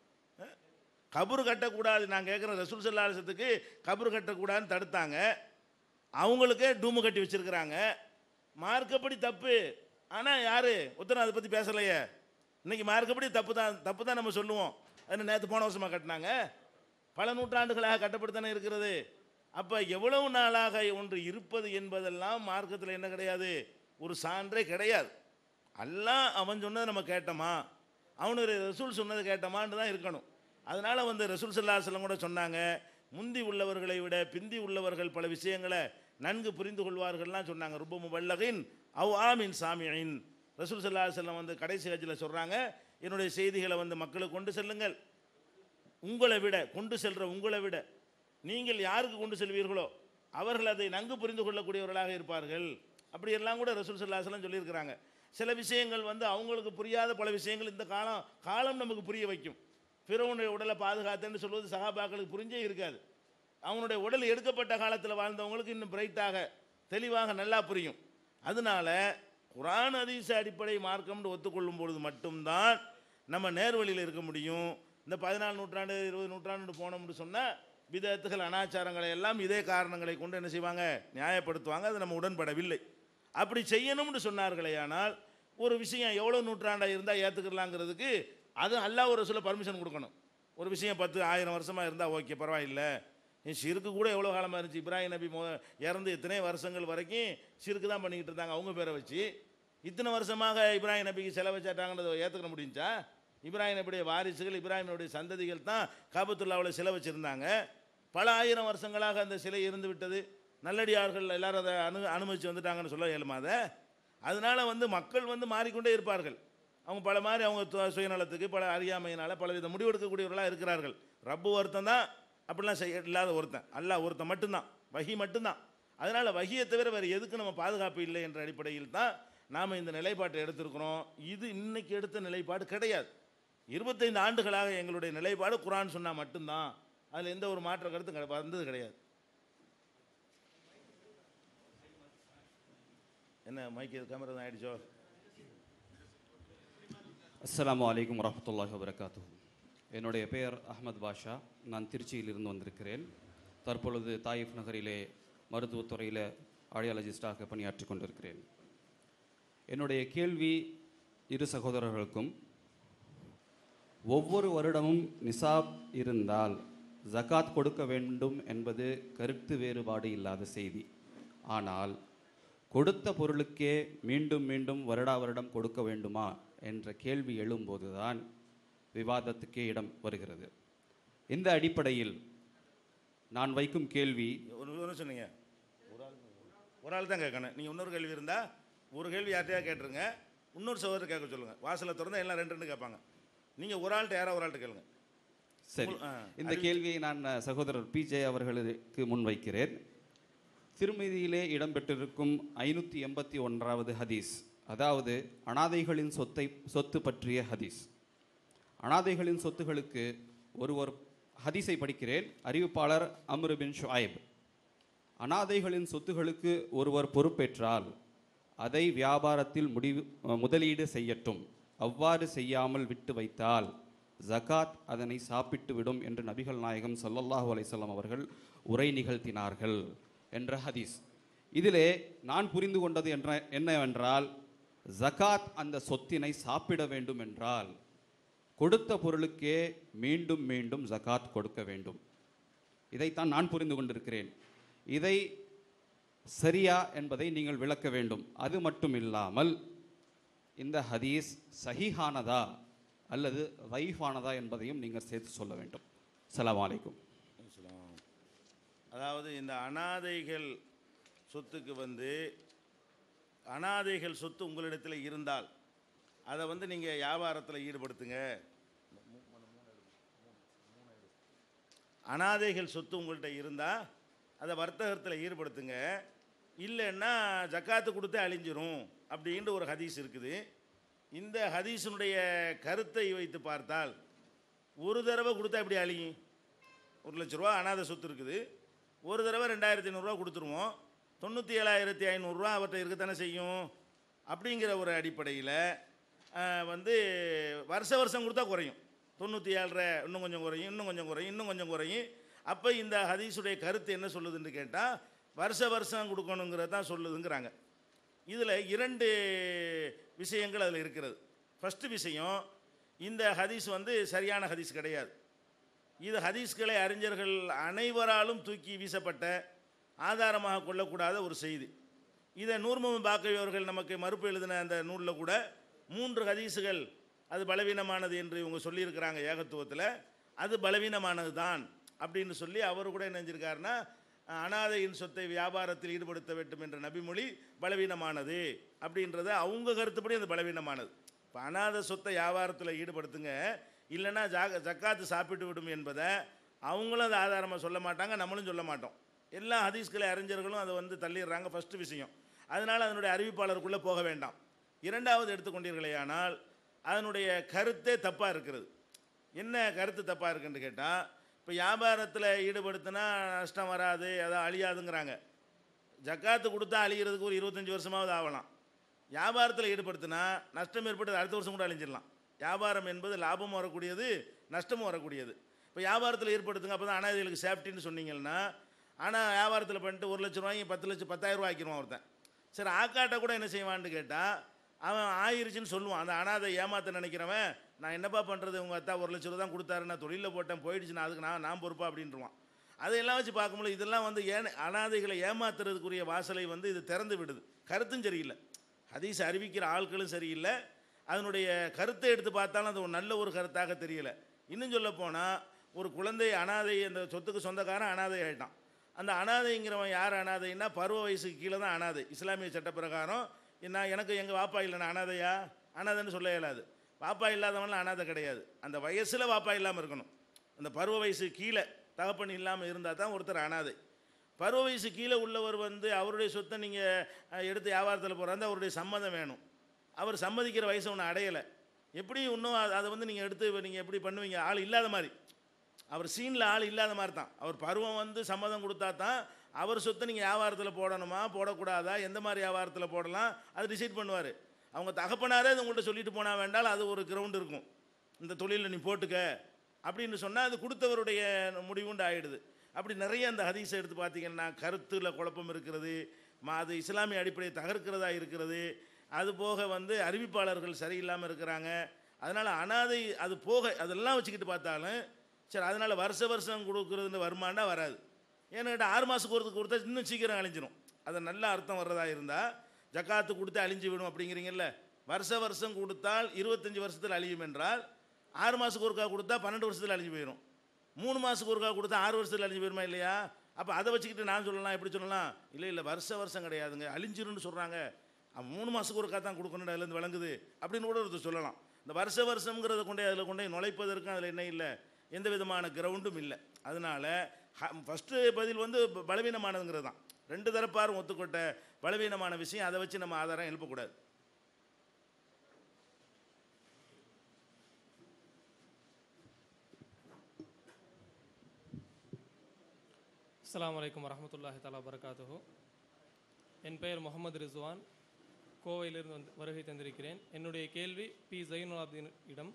கபூர் கட்டக்கூடாது நான் கேட்குறேன் ரசூல் சல்லாசத்துக்கு கபூர் கட்டக்கூடாதுன்னு தடுத்தாங்க அவங்களுக்கே டூமு கட்டி வச்சுருக்கிறாங்க மார்க்கப்படி தப்பு ஆனால் யார் ஒருத்தரும் அதை பற்றி பேசலையே இன்னைக்கு மார்க்கப்படி தப்பு தான் தப்பு தான் நம்ம சொல்லுவோம் அது நேற்று போன வருஷமாக கட்டினாங்க பல நூற்றாண்டுகளாக கட்டப்பட்டு இருக்கிறது அப்போ எவ்வளவு நாளாக ஒன்று இருப்பது என்பதெல்லாம் மார்க்கத்தில் என்ன கிடையாது ஒரு சான்றே கிடையாது அல்லாஹ் அவன் சொன்னதை நம்ம கேட்டோமா அவனுடைய ரசூல் சொன்னதை கேட்டோமான்னு தான் இருக்கணும் அதனால் வந்து ரசூல் சல்லாஹலம் கூட சொன்னாங்க முந்தி உள்ளவர்களை விட பிந்தி உள்ளவர்கள் பல விஷயங்களை நன்கு புரிந்து கொள்வார்கள்லாம் சொன்னாங்க ரொம்ப முபல்லகின் அவ் ஆமின் சாமியின் ரசூல் சல்லா செல்லம் வந்து கடைசி ஹஜ்ஜில் சொல்கிறாங்க என்னுடைய செய்திகளை வந்து மக்களுக்கு கொண்டு செல்லுங்கள் உங்களை விட கொண்டு செல்கிற உங்களை விட நீங்கள் யாருக்கு கொண்டு செல்வீர்களோ அவர்கள் அதை நன்கு புரிந்து கொள்ளக்கூடியவர்களாக இருப்பார்கள் அப்படியெல்லாம் கூட ரசூல் சல்லாஹலம் சொல்லியிருக்கிறாங்க சில விஷயங்கள் வந்து அவங்களுக்கு புரியாத பல விஷயங்கள் இந்த காலம் காலம் நமக்கு புரிய வைக்கும் பிறவனுடைய உடலை பாதுகாத்தேன்னு சொல்வது சகாபாக்களுக்கு புரிஞ்சே இருக்காது அவனுடைய உடல் எடுக்கப்பட்ட காலத்தில் வாழ்ந்தவங்களுக்கு இன்னும் பிரைட்டாக தெளிவாக நல்லா புரியும் அதனால குரான் அதீச அடிப்படை மார்க்கம்னு ஒத்துக்கொள்ளும் பொழுது மட்டும்தான் நம்ம நேர்வழியில் இருக்க முடியும் இந்த பதினாலு நூற்றாண்டு இருபது நூற்றாண்டு போனோம்னு சொன்னால் விதத்துகள் அனாச்சாரங்களை எல்லாம் இதே காரணங்களை கொண்டு என்ன செய்வாங்க நியாயப்படுத்துவாங்க அது நம்ம உடன்படவில்லை அப்படி செய்யணும்னு சொன்னார்களே ஆனால் ஒரு விஷயம் எவ்வளோ நூற்றாண்டாக இருந்தால் ஏற்றுக்கலாங்கிறதுக்கு அது அல்லாஹ் ஒரு சில பர்மிஷன் கொடுக்கணும் ஒரு விஷயம் பத்து ஆயிரம் வருஷமாக இருந்தால் ஓகே பரவாயில்லை என் சிறுக்கு கூட எவ்வளோ காலமாக இருந்துச்சு இப்ராஹிம் நபி மொ இறந்து இத்தனை வருஷங்கள் வரைக்கும் சிறுக்கு தான் பண்ணிக்கிட்டு இருந்தாங்க அவங்க பேரை வச்சு இத்தனை வருஷமாக இப்ராஹிம் நபிக்கு செலவு வச்சாட்டாங்கன்றதை ஏற்றுக்க முடிஞ்சா இப்ராஹிம் நபியுடைய வாரிசுகள் இப்ராஹிம் நபியுடைய சந்ததிகள் தான் காபத்துல்லாவில் சிலை வச்சுருந்தாங்க பல ஆயிரம் வருஷங்களாக அந்த சிலை இருந்து விட்டது நல்லடியார்கள் எல்லாரும் அதை அனு அனுமதித்து வந்துட்டாங்கன்னு சொல்ல இயலுமாத அதனால் வந்து மக்கள் வந்து மாறிக்கொண்டே இருப்பார்கள் அவங்க பல மாதிரி அவங்க து- சுயநலத்துக்கு பல அறியாமையினால் பல வித முடிவெடுக்கக்கூடியவர்களாக இருக்கிறார்கள் ரப்பு ஒருத்தன் தான் அப்படிலாம் செய்ய இல்லாத ஒருத்தன் அல்லாஹ் ஒருத்தன் மட்டும்தான் வகி மட்டும்தான் அதனால் வகியை தவிர வேறு எதுக்கு நம்ம பாதுகாப்பு இல்லை என்ற அடிப்படையில் தான் நாம் இந்த நிலைப்பாட்டை எடுத்திருக்கிறோம் இது இன்னைக்கு எடுத்த நிலைப்பாடு கிடையாது இருபத்தைந்து ஆண்டுகளாக எங்களுடைய நிலைப்பாடு குரான் சொன்னால் மட்டும்தான் அதில் எந்த ஒரு மாற்ற கருத்தும் கிடை- வந்தது கிடையாது என்ன மைக்கு கேமரா தான் ஆயிடுச்சோ அஸ்ஸலாமு அலைக்கும் வரஹ்மத்துல்லாஹி வபரகாத்துஹு என்னுடைய பெயர் அஹ்மத் பாஷா நான் திருச்சியிலிருந்து வந்திருக்கிறேன் தற்பொழுது தாயிஃப் நகரிலே மருத்துவத்துறையில் ஆடியாலஜிஸ்டாக பணியாற்றி கொண்டிருக்கிறேன் என்னுடைய கேள்வி இரு சகோதரர்களுக்கும் ஒவ்வொரு வருடமும் நிசாப் இருந்தால் ஜகாத் கொடுக்க வேண்டும் என்பது கருத்து வேறுபாடு இல்லாத செய்தி ஆனால் கொடுத்த பொருளுக்கே மீண்டும் மீண்டும் வருடா வருடம் கொடுக்க வேண்டுமா என்ற கேள்வி எழும்போதுதான் விவாதத்துக்கே இடம் வருகிறது இந்த அடிப்படையில் நான் வைக்கும் கேள்வி ஒரு ஒரு சொன்னீங்க ஒரு ஆள் ஒரு ஆள் தான் கேட்கணும் நீங்கள் இன்னொரு கேள்வி இருந்தால் ஒரு கேள்வி யார்ட்டையா கேட்டுருங்க இன்னொரு சகோதரர் கேட்க சொல்லுங்கள் வாசலை திறந்தா எல்லாம் ரெண்டு ரெண்டு கேட்பாங்க நீங்கள் ஒரு ஆள்கிட்ட யாரோ ஒரு ஆள்கிட்ட கேளுங்க சரி ஆ, இந்த கேள்வியை நான் அஹ், சகோதரர் பிஜே அவர்களுக்கு முன்வைக்கிறேன் திருமதியிலே இடம்பெற்றிருக்கும் ஐநூற்றி எண்பத்தி ஒன்றாவது ஹதீஸ் அதாவது அனாதைகளின் சொத்தை சொத்து பற்றிய ஹதீஸ் அனாதைகளின் சொத்துகளுக்கு ஒருவர் ஹதீஸை படிக்கிறேன் அறிவிப்பாளர் அம்ரு பின் ஷுஐப் அனாதைகளின் சொத்துகளுக்கு ஒருவர் பொறுப்பேற்றால் அதை வியாபாரத்தில் முடிவு அஹ், முதலீடு செய்யட்டும் அவ்வாறு செய்யாமல் விட்டு வைத்தால் ஜகாத் அதனை சாப்பிட்டு விடும் என்று நபிகள் நாயகம் ஸல்லல்லாஹு அலைஹி வஸல்லம் அவர்கள் உரை நிகழ்த்தினார்கள் என்ற ஹதீஸ் இதிலே நான் புரிந்து கொண்டது என்ற என்னவென்றால் ஜகாத் அந்த சொத்தினை சாப்பிட வேண்டும் என்றால் கொடுத்த பொருளுக்கே மீண்டும் மீண்டும் ஜகாத் கொடுக்க வேண்டும் இதைத்தான் நான் புரிந்து கொண்டிருக்கிறேன் இதை சரியா என்பதை நீங்கள் விளக்க வேண்டும் அது மட்டும் இல்லாமல் இந்த ஹதீஸ் சஹீஹானதா அல்லது வைஃபானதா என்பதையும் நீங்கள் சேர்த்து சொல்ல வேண்டும் அஸ்ஸலாமு அலைக்கும் அதாவது இந்த அனாதைகள் சொத்துக்கு வந்து அனாதைகள் சொத்து உங்களிடத்தில் இருந்தால் அதை வந்து நீங்கள் வியாபாரத்தில் ஈடுபடுத்துங்க அனாதைகள் சொத்து உங்கள்கிட்ட இருந்தால் அதை வர்த்தகத்தில் ஈடுபடுத்துங்க இல்லைன்னா ஜக்காத்து கொடுத்து அழிஞ்சிரும் அப்படின்ற ஒரு ஹதீஸ் இருக்குது இந்த ஹதீஸினுடைய கருத்தை வைத்து பார்த்தால் ஒரு தடவை கொடுத்தா எப்படி அழியும் ஒரு லட்ச ரூபா அனாதை சொத்து இருக்குது ஒரு தடவை ரெண்டாயிரத்தி ஐநூறுரூவா கொடுத்துருவோம் தொண்ணூற்றி ஏழாயிரத்தி ஐநூறுரூவா அவர்கிட்ட இருக்கத்தானே செய்யும் அப்படிங்கிற ஒரு அடிப்படையில் வந்து வருஷ வருஷம் கொடுத்தா குறையும் தொண்ணூற்றி ஏழரை இன்னும் கொஞ்சம் குறையும் இன்னும் கொஞ்சம் குறையும் இன்னும் கொஞ்சம் குறையும் அப்போ இந்த ஹதீஸுடைய கருத்து என்ன சொல்லுதுன்னு கேட்டால் வருஷ வருஷம் கொடுக்கணுங்கிறது தான் சொல்லுதுங்கிறாங்க இதில் இரண்டு விஷயங்கள் அதில் இருக்கிறது ஃபஸ்ட்டு விஷயம் இந்த ஹதீஸ் வந்து சரியான ஹதீஸ் கிடையாது இது ஹதீஸ்களை அறிஞர்கள் அனைவராலும் தூக்கி வீசப்பட்ட ஆதாரமாக கொள்ளக்கூடாத ஒரு செய்தி இதை நூர்முகம் பாக்கவி அவர்கள் நமக்கு மறுப்பு எழுதின அந்த நூலில் கூட மூன்று ஹதீஸுகள் அது பலவீனமானது என்று இவங்க சொல்லியிருக்கிறாங்க ஏகத்துவத்தில் அது பலவீனமானது தான் அப்படின்னு சொல்லி அவர் கூட என்ன செஞ்சிருக்காருன்னா அனாதையின் சொத்தை வியாபாரத்தில் ஈடுபடுத்த வேண்டும் என்ற நபிமொழி பலவீனமானது அப்படின்றத அவங்க கருத்துப்படி அது பலவீனமானது இப்போ அனாதை சொத்தை வியாபாரத்தில் ஈடுபடுத்துங்க இல்லைன்னா ஜாக ஜக்காத்து சாப்பிட்டு விடும் என்பதை அவங்களும் அதை ஆதாரமாக சொல்ல மாட்டாங்க நம்மளும் சொல்ல மாட்டோம் எல்லா ஹதீஸ்களை அறிஞர்களும் அதை வந்து தள்ளிடுறாங்க ஃபஸ்ட்டு விஷயம் அதனால் அதனுடைய அறிவிப்பாளருக்குள்ளே போக வேண்டாம் இரண்டாவது எடுத்துக்கொண்டீர்களேயானால் அதனுடைய கருத்தே தப்பாக இருக்கிறது என்ன கருத்து தப்பாக இருக்குன்னு கேட்டால் இப்போ வியாபாரத்தில் ஈடுபடுத்தினா நஷ்டம் வராது அதான் அழியாதுங்கிறாங்க ஜக்காத்து கொடுத்தா அழிகிறதுக்கு ஒரு இருபத்தஞ்சி வருஷமாவது ஆகலாம் வியாபாரத்தில் ஈடுபடுத்தினா நஷ்டம் ஏற்பட்டு அடுத்த வருஷம் கூட அழிஞ்சிடலாம் வியாபாரம் என்பது லாபமும் வரக்கூடியது நஷ்டமும் வரக்கூடியது இப்போ வியாபாரத்தில் ஏற்படுத்துங்க அப்போ தான் அனாதைகளுக்கு சேஃப்டின்னு சொன்னீங்கன்னா ஆனால் வியாபாரத்தில் பண்ணிட்டு ஒரு லட்ச ரூபாய்க்கு பத்து லட்சம் பத்தாயிரம் ரூபாய் ஆக்கிடுவான் ஒருத்தன் சரி ஆக்காட்டை கூட என்ன செய்வான்னு கேட்டால் அவன் ஆயிருச்சுன்னு சொல்லுவான் அந்த அனாதை ஏமாத்த நினைக்கிறவன் நான் என்னப்பா பண்ணுறது உங்கள் அத்தா ஒரு லட்ச ரூபா தான் கொடுத்தாரு நான் தொழிலில் போட்டேன் போயிடுச்சு நான் அதுக்கு நான் நான் பொறுப்பா அப்படின்ட்டுருவான் அதையெல்லாம் வச்சு பார்க்கும்போது இதெல்லாம் வந்து ஏன் அனாதைகளை ஏமாத்துறதுக்குரிய வாசலை வந்து இது திறந்து விடுது கருத்தும் சரியில்லை ஹதீஸ் அறிவிக்கிற ஆட்களும் சரியில்லை அதனுடைய கருத்தை எடுத்து பார்த்தாலும் அது ஒரு நல்ல ஒரு கருத்தாக தெரியல இன்னும் சொல்ல போனால் ஒரு குழந்தை அனாதை அந்த சொத்துக்கு சொந்தக்காரன் அனாதை ஆகிட்டான் அந்த அனாதைங்கிறவன் யார் அனாதைன்னா பருவ வயசுக்கு கீழே தான் அனாதை இஸ்லாமிய சட்ட பிரகாரம் நான் எனக்கு எங்கள் வாப்பா இல்லை நான் அனாதையா அனாதைன்னு சொல்ல இயலாது வாப்பா இல்லாதவன்லாம் அனாதை கிடையாது அந்த வயசில் வாப்பா இல்லாமல் இருக்கணும் அந்த பருவ வயசு கீழே தகப்பன் இல்லாமல் இருந்தால் தான் ஒருத்தர் அனாதை பருவ வயசு கீழே உள்ளவர் வந்து அவருடைய சொத்தை நீங்கள் எடுத்து வியாபாரத்தில் போகிறாந்து அவருடைய சம்மதம் வேணும் அவர் சம்மதிக்கிற வயசை ஒன்று அடையலை எப்படி இன்னும் அது- அதை வந்து நீங்கள் எடுத்து நீங்கள் எப்படி பண்ணுவீங்க ஆள் இல்லாத மாதிரி அவர் சீனில் ஆள் இல்லாத மாதிரி தான் அவர் பருவம் வந்து சம்மதம் கொடுத்தா தான் அவர் சொத்தை நீங்கள் வியாபாரத்தில் போடணுமா போடக்கூடாதா எந்த மாதிரி வியாபாரத்தில் போடலாம் அது டிசைட் பண்ணுவார் அவங்க தகப்பனாரே அது உங்கள்கிட்ட சொல்லிட்டு போனால் வேண்டால் அது ஒரு கிரவுண்ட் இருக்கும் இந்த தொழிலில் நீ போட்டுக்க அப்படின்னு சொன்னால் அது கொடுத்தவருடைய முடிவுண்டு ஆயிடுது அப்படி நிறைய அந்த ஹதீஸை எடுத்து பார்த்தீங்கன்னா கருத்தில் குழப்பம் இருக்கிறது ம- அது இஸ்லாமிய அடிப்படையை தகர்க்கிறதா இருக்கிறது அது போக வந்து அறிவிப்பாளர்கள் சரியில்லாமல் இருக்கிறாங்க அதனால் அனாதை அது போக அதெல்லாம் வச்சுக்கிட்டு பார்த்தாலும் சரி அதனால் வருஷ வருஷம் கொடுக்குறது வருமானா வராது ஏன்னு கேட்டால் ஆறு மாதத்துக்கு ஒருத்தருக்கு கொடுத்தா இன்னும் சீக்கிரம் அழிஞ்சிரும் அது நல்ல அர்த்தம் வர்றதா இருந்தால் ஜக்காத்து கொடுத்து அழிஞ்சு விடும் அப்படிங்கிறீங்கல்ல வருஷ வருஷம் கொடுத்தால் இருபத்தஞ்சி வருஷத்தில் அழியும் என்றால் ஆறு மாதத்துக்கு ஒருக்கா கொடுத்தா பன்னெண்டு வருஷத்தில் அழிஞ்சு போயிடும் மூணு மாதத்துக்கு ஒருக்கா கொடுத்தா ஆறு வருஷத்தில் அழிஞ்சு போயிருமா இல்லையா அப்போ அதை வச்சுக்கிட்டு நான் சொல்லலாம் எப்படி சொல்லலாம் இல்லை இல்லை வருஷ வருஷம் கிடையாதுங்க அழிஞ்சிருன்னு சொல்கிறாங்க அவன் மூணு மாதத்துக்கு ஒருக்கா தான் கொடுக்கணும் அதுலேருந்து விளங்குது அப்படின்னு கூட ஒருத்தர் சொல்லலாம் இந்த வருஷ வருஷங்கிறத கொண்டே அதில் கொண்டே நுழைப்பதற்கும் அதில் என்ன இல்லை எந்த விதமான கிரவுண்டும் இல்லை அதனால் ஃபஸ்ட்டு பதில் வந்து ப- பலவீனமானதுங்கிறது தான் ரெண்டு தரப்பாரும் ஒத்துக்கொட்ட பலவீனமான விஷயம் அதை வச்சு நம்ம ஆதாரம் எழுப்பக்கூடாது அஸ்ஸலாமு அலைக்கும் வரஹ்மத்துல்லாஹி தஆலா வரகாத்துஹு என் பெயர் முகமது ரிஸ்வான் கோவையிலிருந்து வந்து வருகை தந்திருக்கிறேன் என்னுடைய கேள்வி பி ஜைனுல் ஆப்தீன் இடம்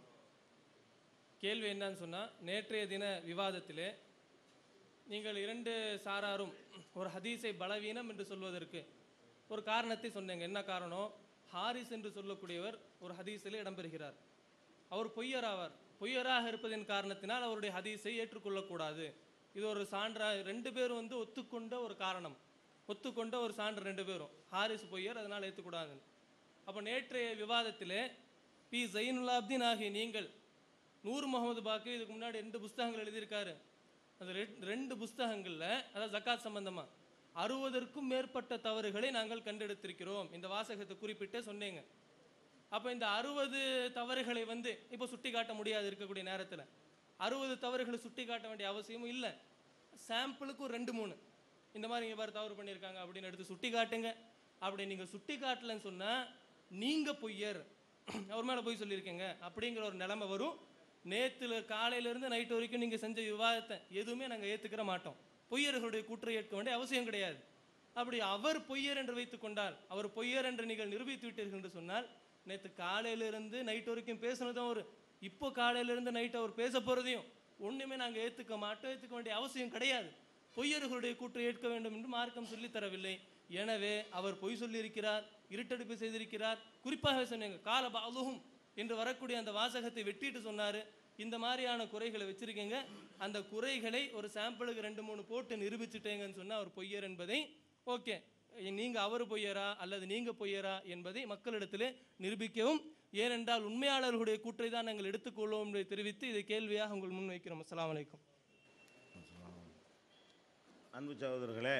கேள்வி என்னன்னு சொன்னால் நேற்றைய தின விவாதத்திலே நீங்கள் இரண்டு சாராரும் ஒரு ஹதீஸை பலவீனம் என்று சொல்வதற்கு ஒரு காரணத்தை சொன்னீங்க என்ன காரணம் ஹாரிஸ் என்று சொல்லக்கூடியவர் ஒரு ஹதீஸில் இடம்பெறுகிறார் அவர் பொய்யராவார் பொய்யராக இருப்பதன் காரணத்தினால் அவருடைய ஹதீஸை ஏற்றுக்கொள்ளக்கூடாது இது ஒரு சான்றா ரெண்டு பேரும் வந்து ஒத்துக்கொண்ட ஒரு காரணம் ஒத்துக்கொண்ட ஒரு சான்று ரெண்டு பேரும் ஹாரிஸ் பொய்யர் அதனால் ஏற்றுக்கூடாது அப்போ நேற்றைய விவாதத்திலே பி ஜைனுல்லாப்தீன் ஆகிய நீங்கள் நூர் முகமது பாக்கு இதுக்கு முன்னாடி ரெண்டு புஸ்தகங்கள் எழுதியிருக்காரு அந்த ரெட்- ரெண்டு புஸ்தகங்களில் அதாவது ஜக்காத் சம்பந்தமா அறுபதற்கும் மேற்பட்ட தவறுகளை நாங்கள் கண்டெடுத்திருக்கிறோம் இந்த வாசகத்தை குறிப்பிட்டே சொன்னீங்க அப்போ இந்த அறுபது தவறுகளை வந்து இப்போ சுட்டி காட்ட முடியாது இருக்கக்கூடிய நேரத்தில் அறுபது தவறுகளை சுட்டி காட்ட வேண்டிய அவசியமும் இல்லை சாம்பிளுக்கு ஒரு ரெண்டு மூணு இந்த மாதிரி இங்கே பாரு தவறு பண்ணியிருக்காங்க அப்படின்னு எடுத்து சுட்டி காட்டுங்க அப்படி நீங்கள் சுட்டி காட்டலன்னு சொன்னால் நீங்கள் பொய்யர் அவர் மேலே போய் சொல்லியிருக்கீங்க அப்படிங்கிற ஒரு நிலைமை வரும் நேத்துல காலையிலேருந்து நைட் வரைக்கும் நீங்கள் செஞ்ச விவாதத்தை எதுவுமே நாங்கள் ஏற்றுக்கிற மாட்டோம் பொய்யர்களுடைய கூற்றை ஏற்க வேண்டிய அவசியம் கிடையாது அப்படி அவர் பொய்யர் என்று வைத்துக் கொண்டால் அவர் பொய்யர் என்று நீங்கள் நிரூபித்து விட்டீர்கள் என்று சொன்னால் நேற்று காலையிலிருந்து நைட் வரைக்கும் பேசுனதும் ஒரு இப்போ காலையிலிருந்து நைட் அவர் பேச போகிறதையும் ஒன்றுமே நாங்கள் ஏற்றுக்க மாட்டோம் ஏற்றுக்க வேண்டிய அவசியம் கிடையாது பொய்யர்களுடைய கூற்றை ஏற்க வேண்டும் என்று மார்க்கம் சொல்லித் தரவில்லை எனவே அவர் பொய் சொல்லியிருக்கிறார் இருட்டடிப்பு செய்திருக்கிறார் குறிப்பாக சொன்னீங்க கால பாலுகும் என்று வரக்கூடிய அந்த வாசகத்தை வெட்டிட்டு சொன்னார் இந்த மாதிரியான குறைகளை வச்சிருக்கீங்க அந்த குறைகளை ஒரு சாம்பிளுக்கு ரெண்டு மூணு போட்டு நிரூபிச்சுட்டேங்கன்னு சொன்னால் அவர் பொய்யர் என்பதை ஓகே நீங்கள் அவர் பொய்யரா அல்லது நீங்கள் பொய்யரா என்பதை மக்களிடத்திலே நிரூபிக்கவும் ஏனென்றால் உண்மையாளர்களுடைய கூற்றை தான் நாங்கள் எடுத்துக்கொள்வோம் என்று தெரிவித்து இதை கேள்வியாக உங்கள் முன் வைக்கிறோம் அஸ்ஸலாமு அலைக்கும் அன்பு சகோதரர்களே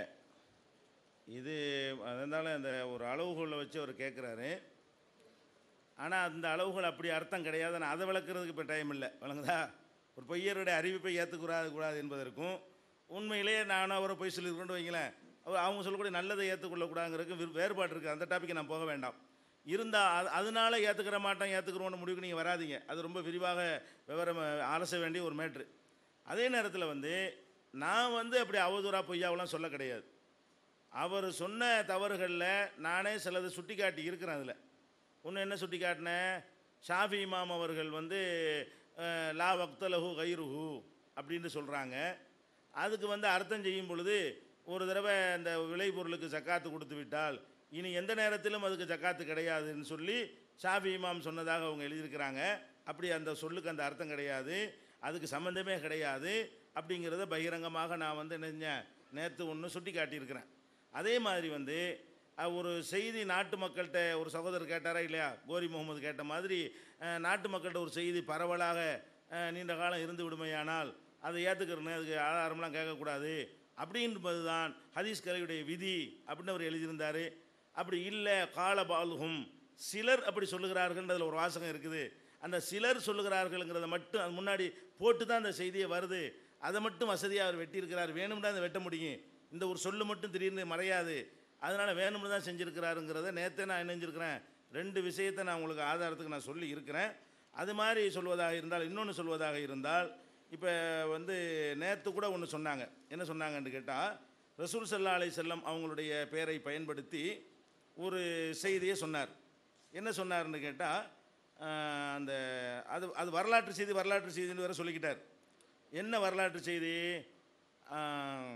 இது அதனால இந்த ஒரு அளவுகோலை வச்சு அவர் கேட்குறாரு ஆனால் அந்த அளவுகள் அப்படி அர்த்தம் கிடையாது நான் அதை விளக்குறதுக்கு இப்போ டைம் இல்லை வழங்குதா ஒரு பொய்யருடைய அறிவிப்பை ஏற்றுக்கூடாது கூடாது என்பதற்கும் உண்மையிலேயே நான் அவரை பொய் சொல்லியிருக்கோன்னு வைங்களேன் அவர் அவங்க சொல்லக்கூடிய நல்லதை ஏற்றுக்கொள்ளக்கூடாதுங்கிறதுக்கு வி- வேறுபாடு இருக்குது அந்த டாப்பிக்கை நான் போக வேண்டாம் இருந்தால் அது அதனால ஏற்றுக்கிற மாட்டேன் ஏற்றுக்கிறோன்னு முடிவுக்கு நீங்கள் வராதீங்க அது ரொம்ப விரிவாக விவரம் ஆலச வேண்டிய ஒரு மேட்ரு அதே நேரத்தில் வந்து நான் வந்து அப்படி அவதூறாக பொய்யாவெல்லாம் சொல்ல கிடையாது அவர் சொன்ன தவறுகளில் நானே சிலது சுட்டி காட்டி இருக்கிறேன் அதில் ஒன்று என்ன சுட்டி காட்டினேன் ஷாஃபி இமாம் அவர்கள் வந்து அஹ், லா வக்தலஹு கைருஹு அப்படின்னு சொல்கிறாங்க அதுக்கு வந்து அர்த்தம் செய்யும் பொழுது ஒரு தடவை அந்த விளைபொருளுக்கு ஜக்காத்து கொடுத்து விட்டால் இனி எந்த நேரத்திலும் அதுக்கு ஜக்காத்து கிடையாதுன்னு சொல்லி ஷாஃபி இமாம் சொன்னதாக அவங்க எழுதியிருக்கிறாங்க அப்படி அந்த சொல்லுக்கு அந்த அர்த்தம் கிடையாது அதுக்கு சம்மந்தமே கிடையாது அப்படிங்கிறத பகிரங்கமாக நான் வந்து என்ன நேற்று ஒன்று சுட்டி காட்டியிருக்கிறேன் அதே மாதிரி வந்து அஹ், ஒரு செய்தி நாட்டு மக்கள்கிட்ட ஒரு சகோதரர் கேட்டாரா இல்லையா கோரி முகமது கேட்ட மாதிரி அஹ், நாட்டு மக்கள்கிட்ட ஒரு செய்தி பரவலாக அஹ், நீண்ட காலம் இருந்து விடுமையானால் அதை ஏற்றுக்கிறேன்னு அதுக்கு ஆதாரம்லாம் கேட்கக்கூடாது அப்படின்பது தான் ஹதீஸ் கலையுடைய விதி அப்படின்னு அவர் எழுதியிருந்தார் அப்படி இல்லை கால பாலுகும் சிலர் அப்படி சொல்லுகிறார்கள்ன்றதுல ஒரு வாசகம் இருக்குது அந்த சிலர் சொல்லுகிறார்கள்ங்கிறத மட்டும் அது முன்னாடி போட்டு தான் அந்த செய்தியை வருது அதை மட்டும் வசதியாக அவர் வெட்டியிருக்கிறார் வேணும்னா அதை வெட்ட முடியும் இந்த ஒரு சொல்லு மட்டும் திடீர்னு மறையாது அதனால் வேணும்னு தான் செஞ்சுருக்கிறாருங்கிறத நேற்றே நான் இணைஞ்சிருக்கிறேன் ரெண்டு விஷயத்தை நான் உங்களுக்கு ஆதாரத்துக்கு நான் சொல்லி இருக்கிறேன் அது மாதிரி சொல்வதாக இருந்தால் இன்னொன்று சொல்வதாக இருந்தால் இப்போ வந்து நேற்று கூட ஒன்று சொன்னாங்க என்ன சொன்னாங்கன்னு கேட்டால் ரசூல் சல்லா அலை செல்லம் அவங்களுடைய பெயரை பயன்படுத்தி ஒரு செய்தியை சொன்னார் என்ன சொன்னார்னு கேட்டால் அந்த அது அது வரலாற்று செய்தி வரலாற்று செய்தின்னு வேற சொல்லிக்கிட்டார் என்ன வரலாற்று செய்தி ஆஹ்,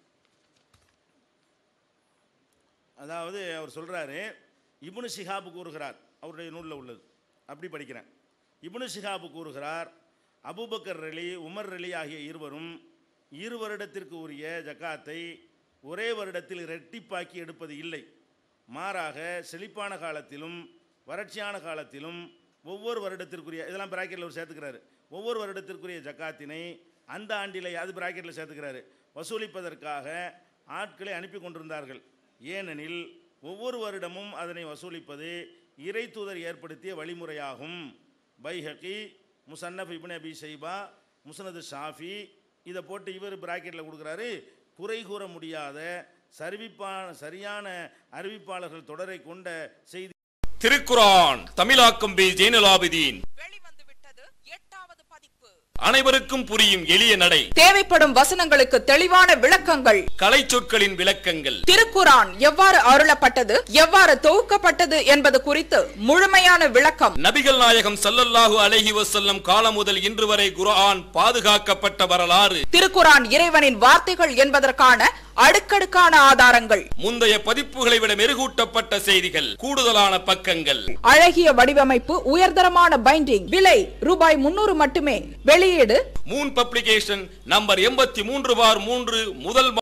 அதாவது அவர் சொல்கிறாரு இப்னு ஷிஹாபு கூறுகிறார் அவருடைய நூலில் உள்ளது அப்படி படிக்கிறேன் இப்னு ஷிஹாபு கூறுகிறார் அபூபக்கர் ரலி உமர் ரலி ஆகிய இருவரும் இரு வருடத்திற்கு உரிய ஜக்காத்தை ஒரே வருடத்தில் இரட்டிப்பாக்கி எடுப்பது இல்லை மாறாக செழிப்பான காலத்திலும் வறட்சியான காலத்திலும் ஒவ்வொரு வருடத்திற்குரிய இதெல்லாம் பிராக்கெட்டில் ஒரு சேர்த்துக்கிறாரு ஒவ்வொரு வருடத்திற்குரிய ஜக்காத்தினை அந்த ஆண்டிலே அது பிராக்கெட்டில் சேர்த்துக்கிறாரு வசூலிப்பதற்காக ஆட்களை அனுப்பி கொண்டிருந்தார்கள் ஏனெனில் ஒவ்வொரு வருடமும் அதனை வசூலிப்பது இறை தூதர் ஏற்படுத்திய வழிமுறையாகும் பைஹகி முசன்னஃப் இப்னு அபி ஷைபா முசனது ஷாஃபி இதை போட்டு இவர் பிராக்கெட்டில் கொடுக்குறாரு குறை கூற முடியாத சரிவிப்பா சரியான அறிவிப்பாளர்கள் தொடரை கொண்ட செய்தி திருக்குரான் தமிழாக்கம் பி ஜெயினலாபிதீன் வெளிவந்து விட்டது எட்டாவது பதிப்பு அனைவருக்கும் புரியும் எளிய நடை தேவைப்படும் வசனங்களுக்கு தெளிவான விளக்கங்கள் கலை சொற்களின் விளக்கங்கள் திருக்குரான் எவ்வாறு அருளப்பட்டது எவ்வாறு தொகுக்கப்பட்டது என்பது குறித்து முழுமையான விளக்கம் நபிகள் நாயகம் ஸல்லல்லாஹு அலைஹி வஸல்லம் காலம் முதல் இன்று வரை குர்ஆன் பாதுகாக்கப்பட்ட வரலாறு திருக்குரான் இறைவனின் வார்த்தைகள் என்பதற்கான அடுக்கடுக்கான ஆதாரங்கள் முந்தைய பதிப்புகளை விட மெருகூட்டப்பட்ட செய்திகள் கூடுதலான பக்கங்கள் அழகிய வடிவமைப்பு உயர்தரமான பைண்டிங் விலை ரூபாய் முன்னூறு மட்டுமே வெளியீடு மூன் பப்ளிகேஷன் நம்பர் எண்பத்தி மூன்று பார் மூன்று முதல்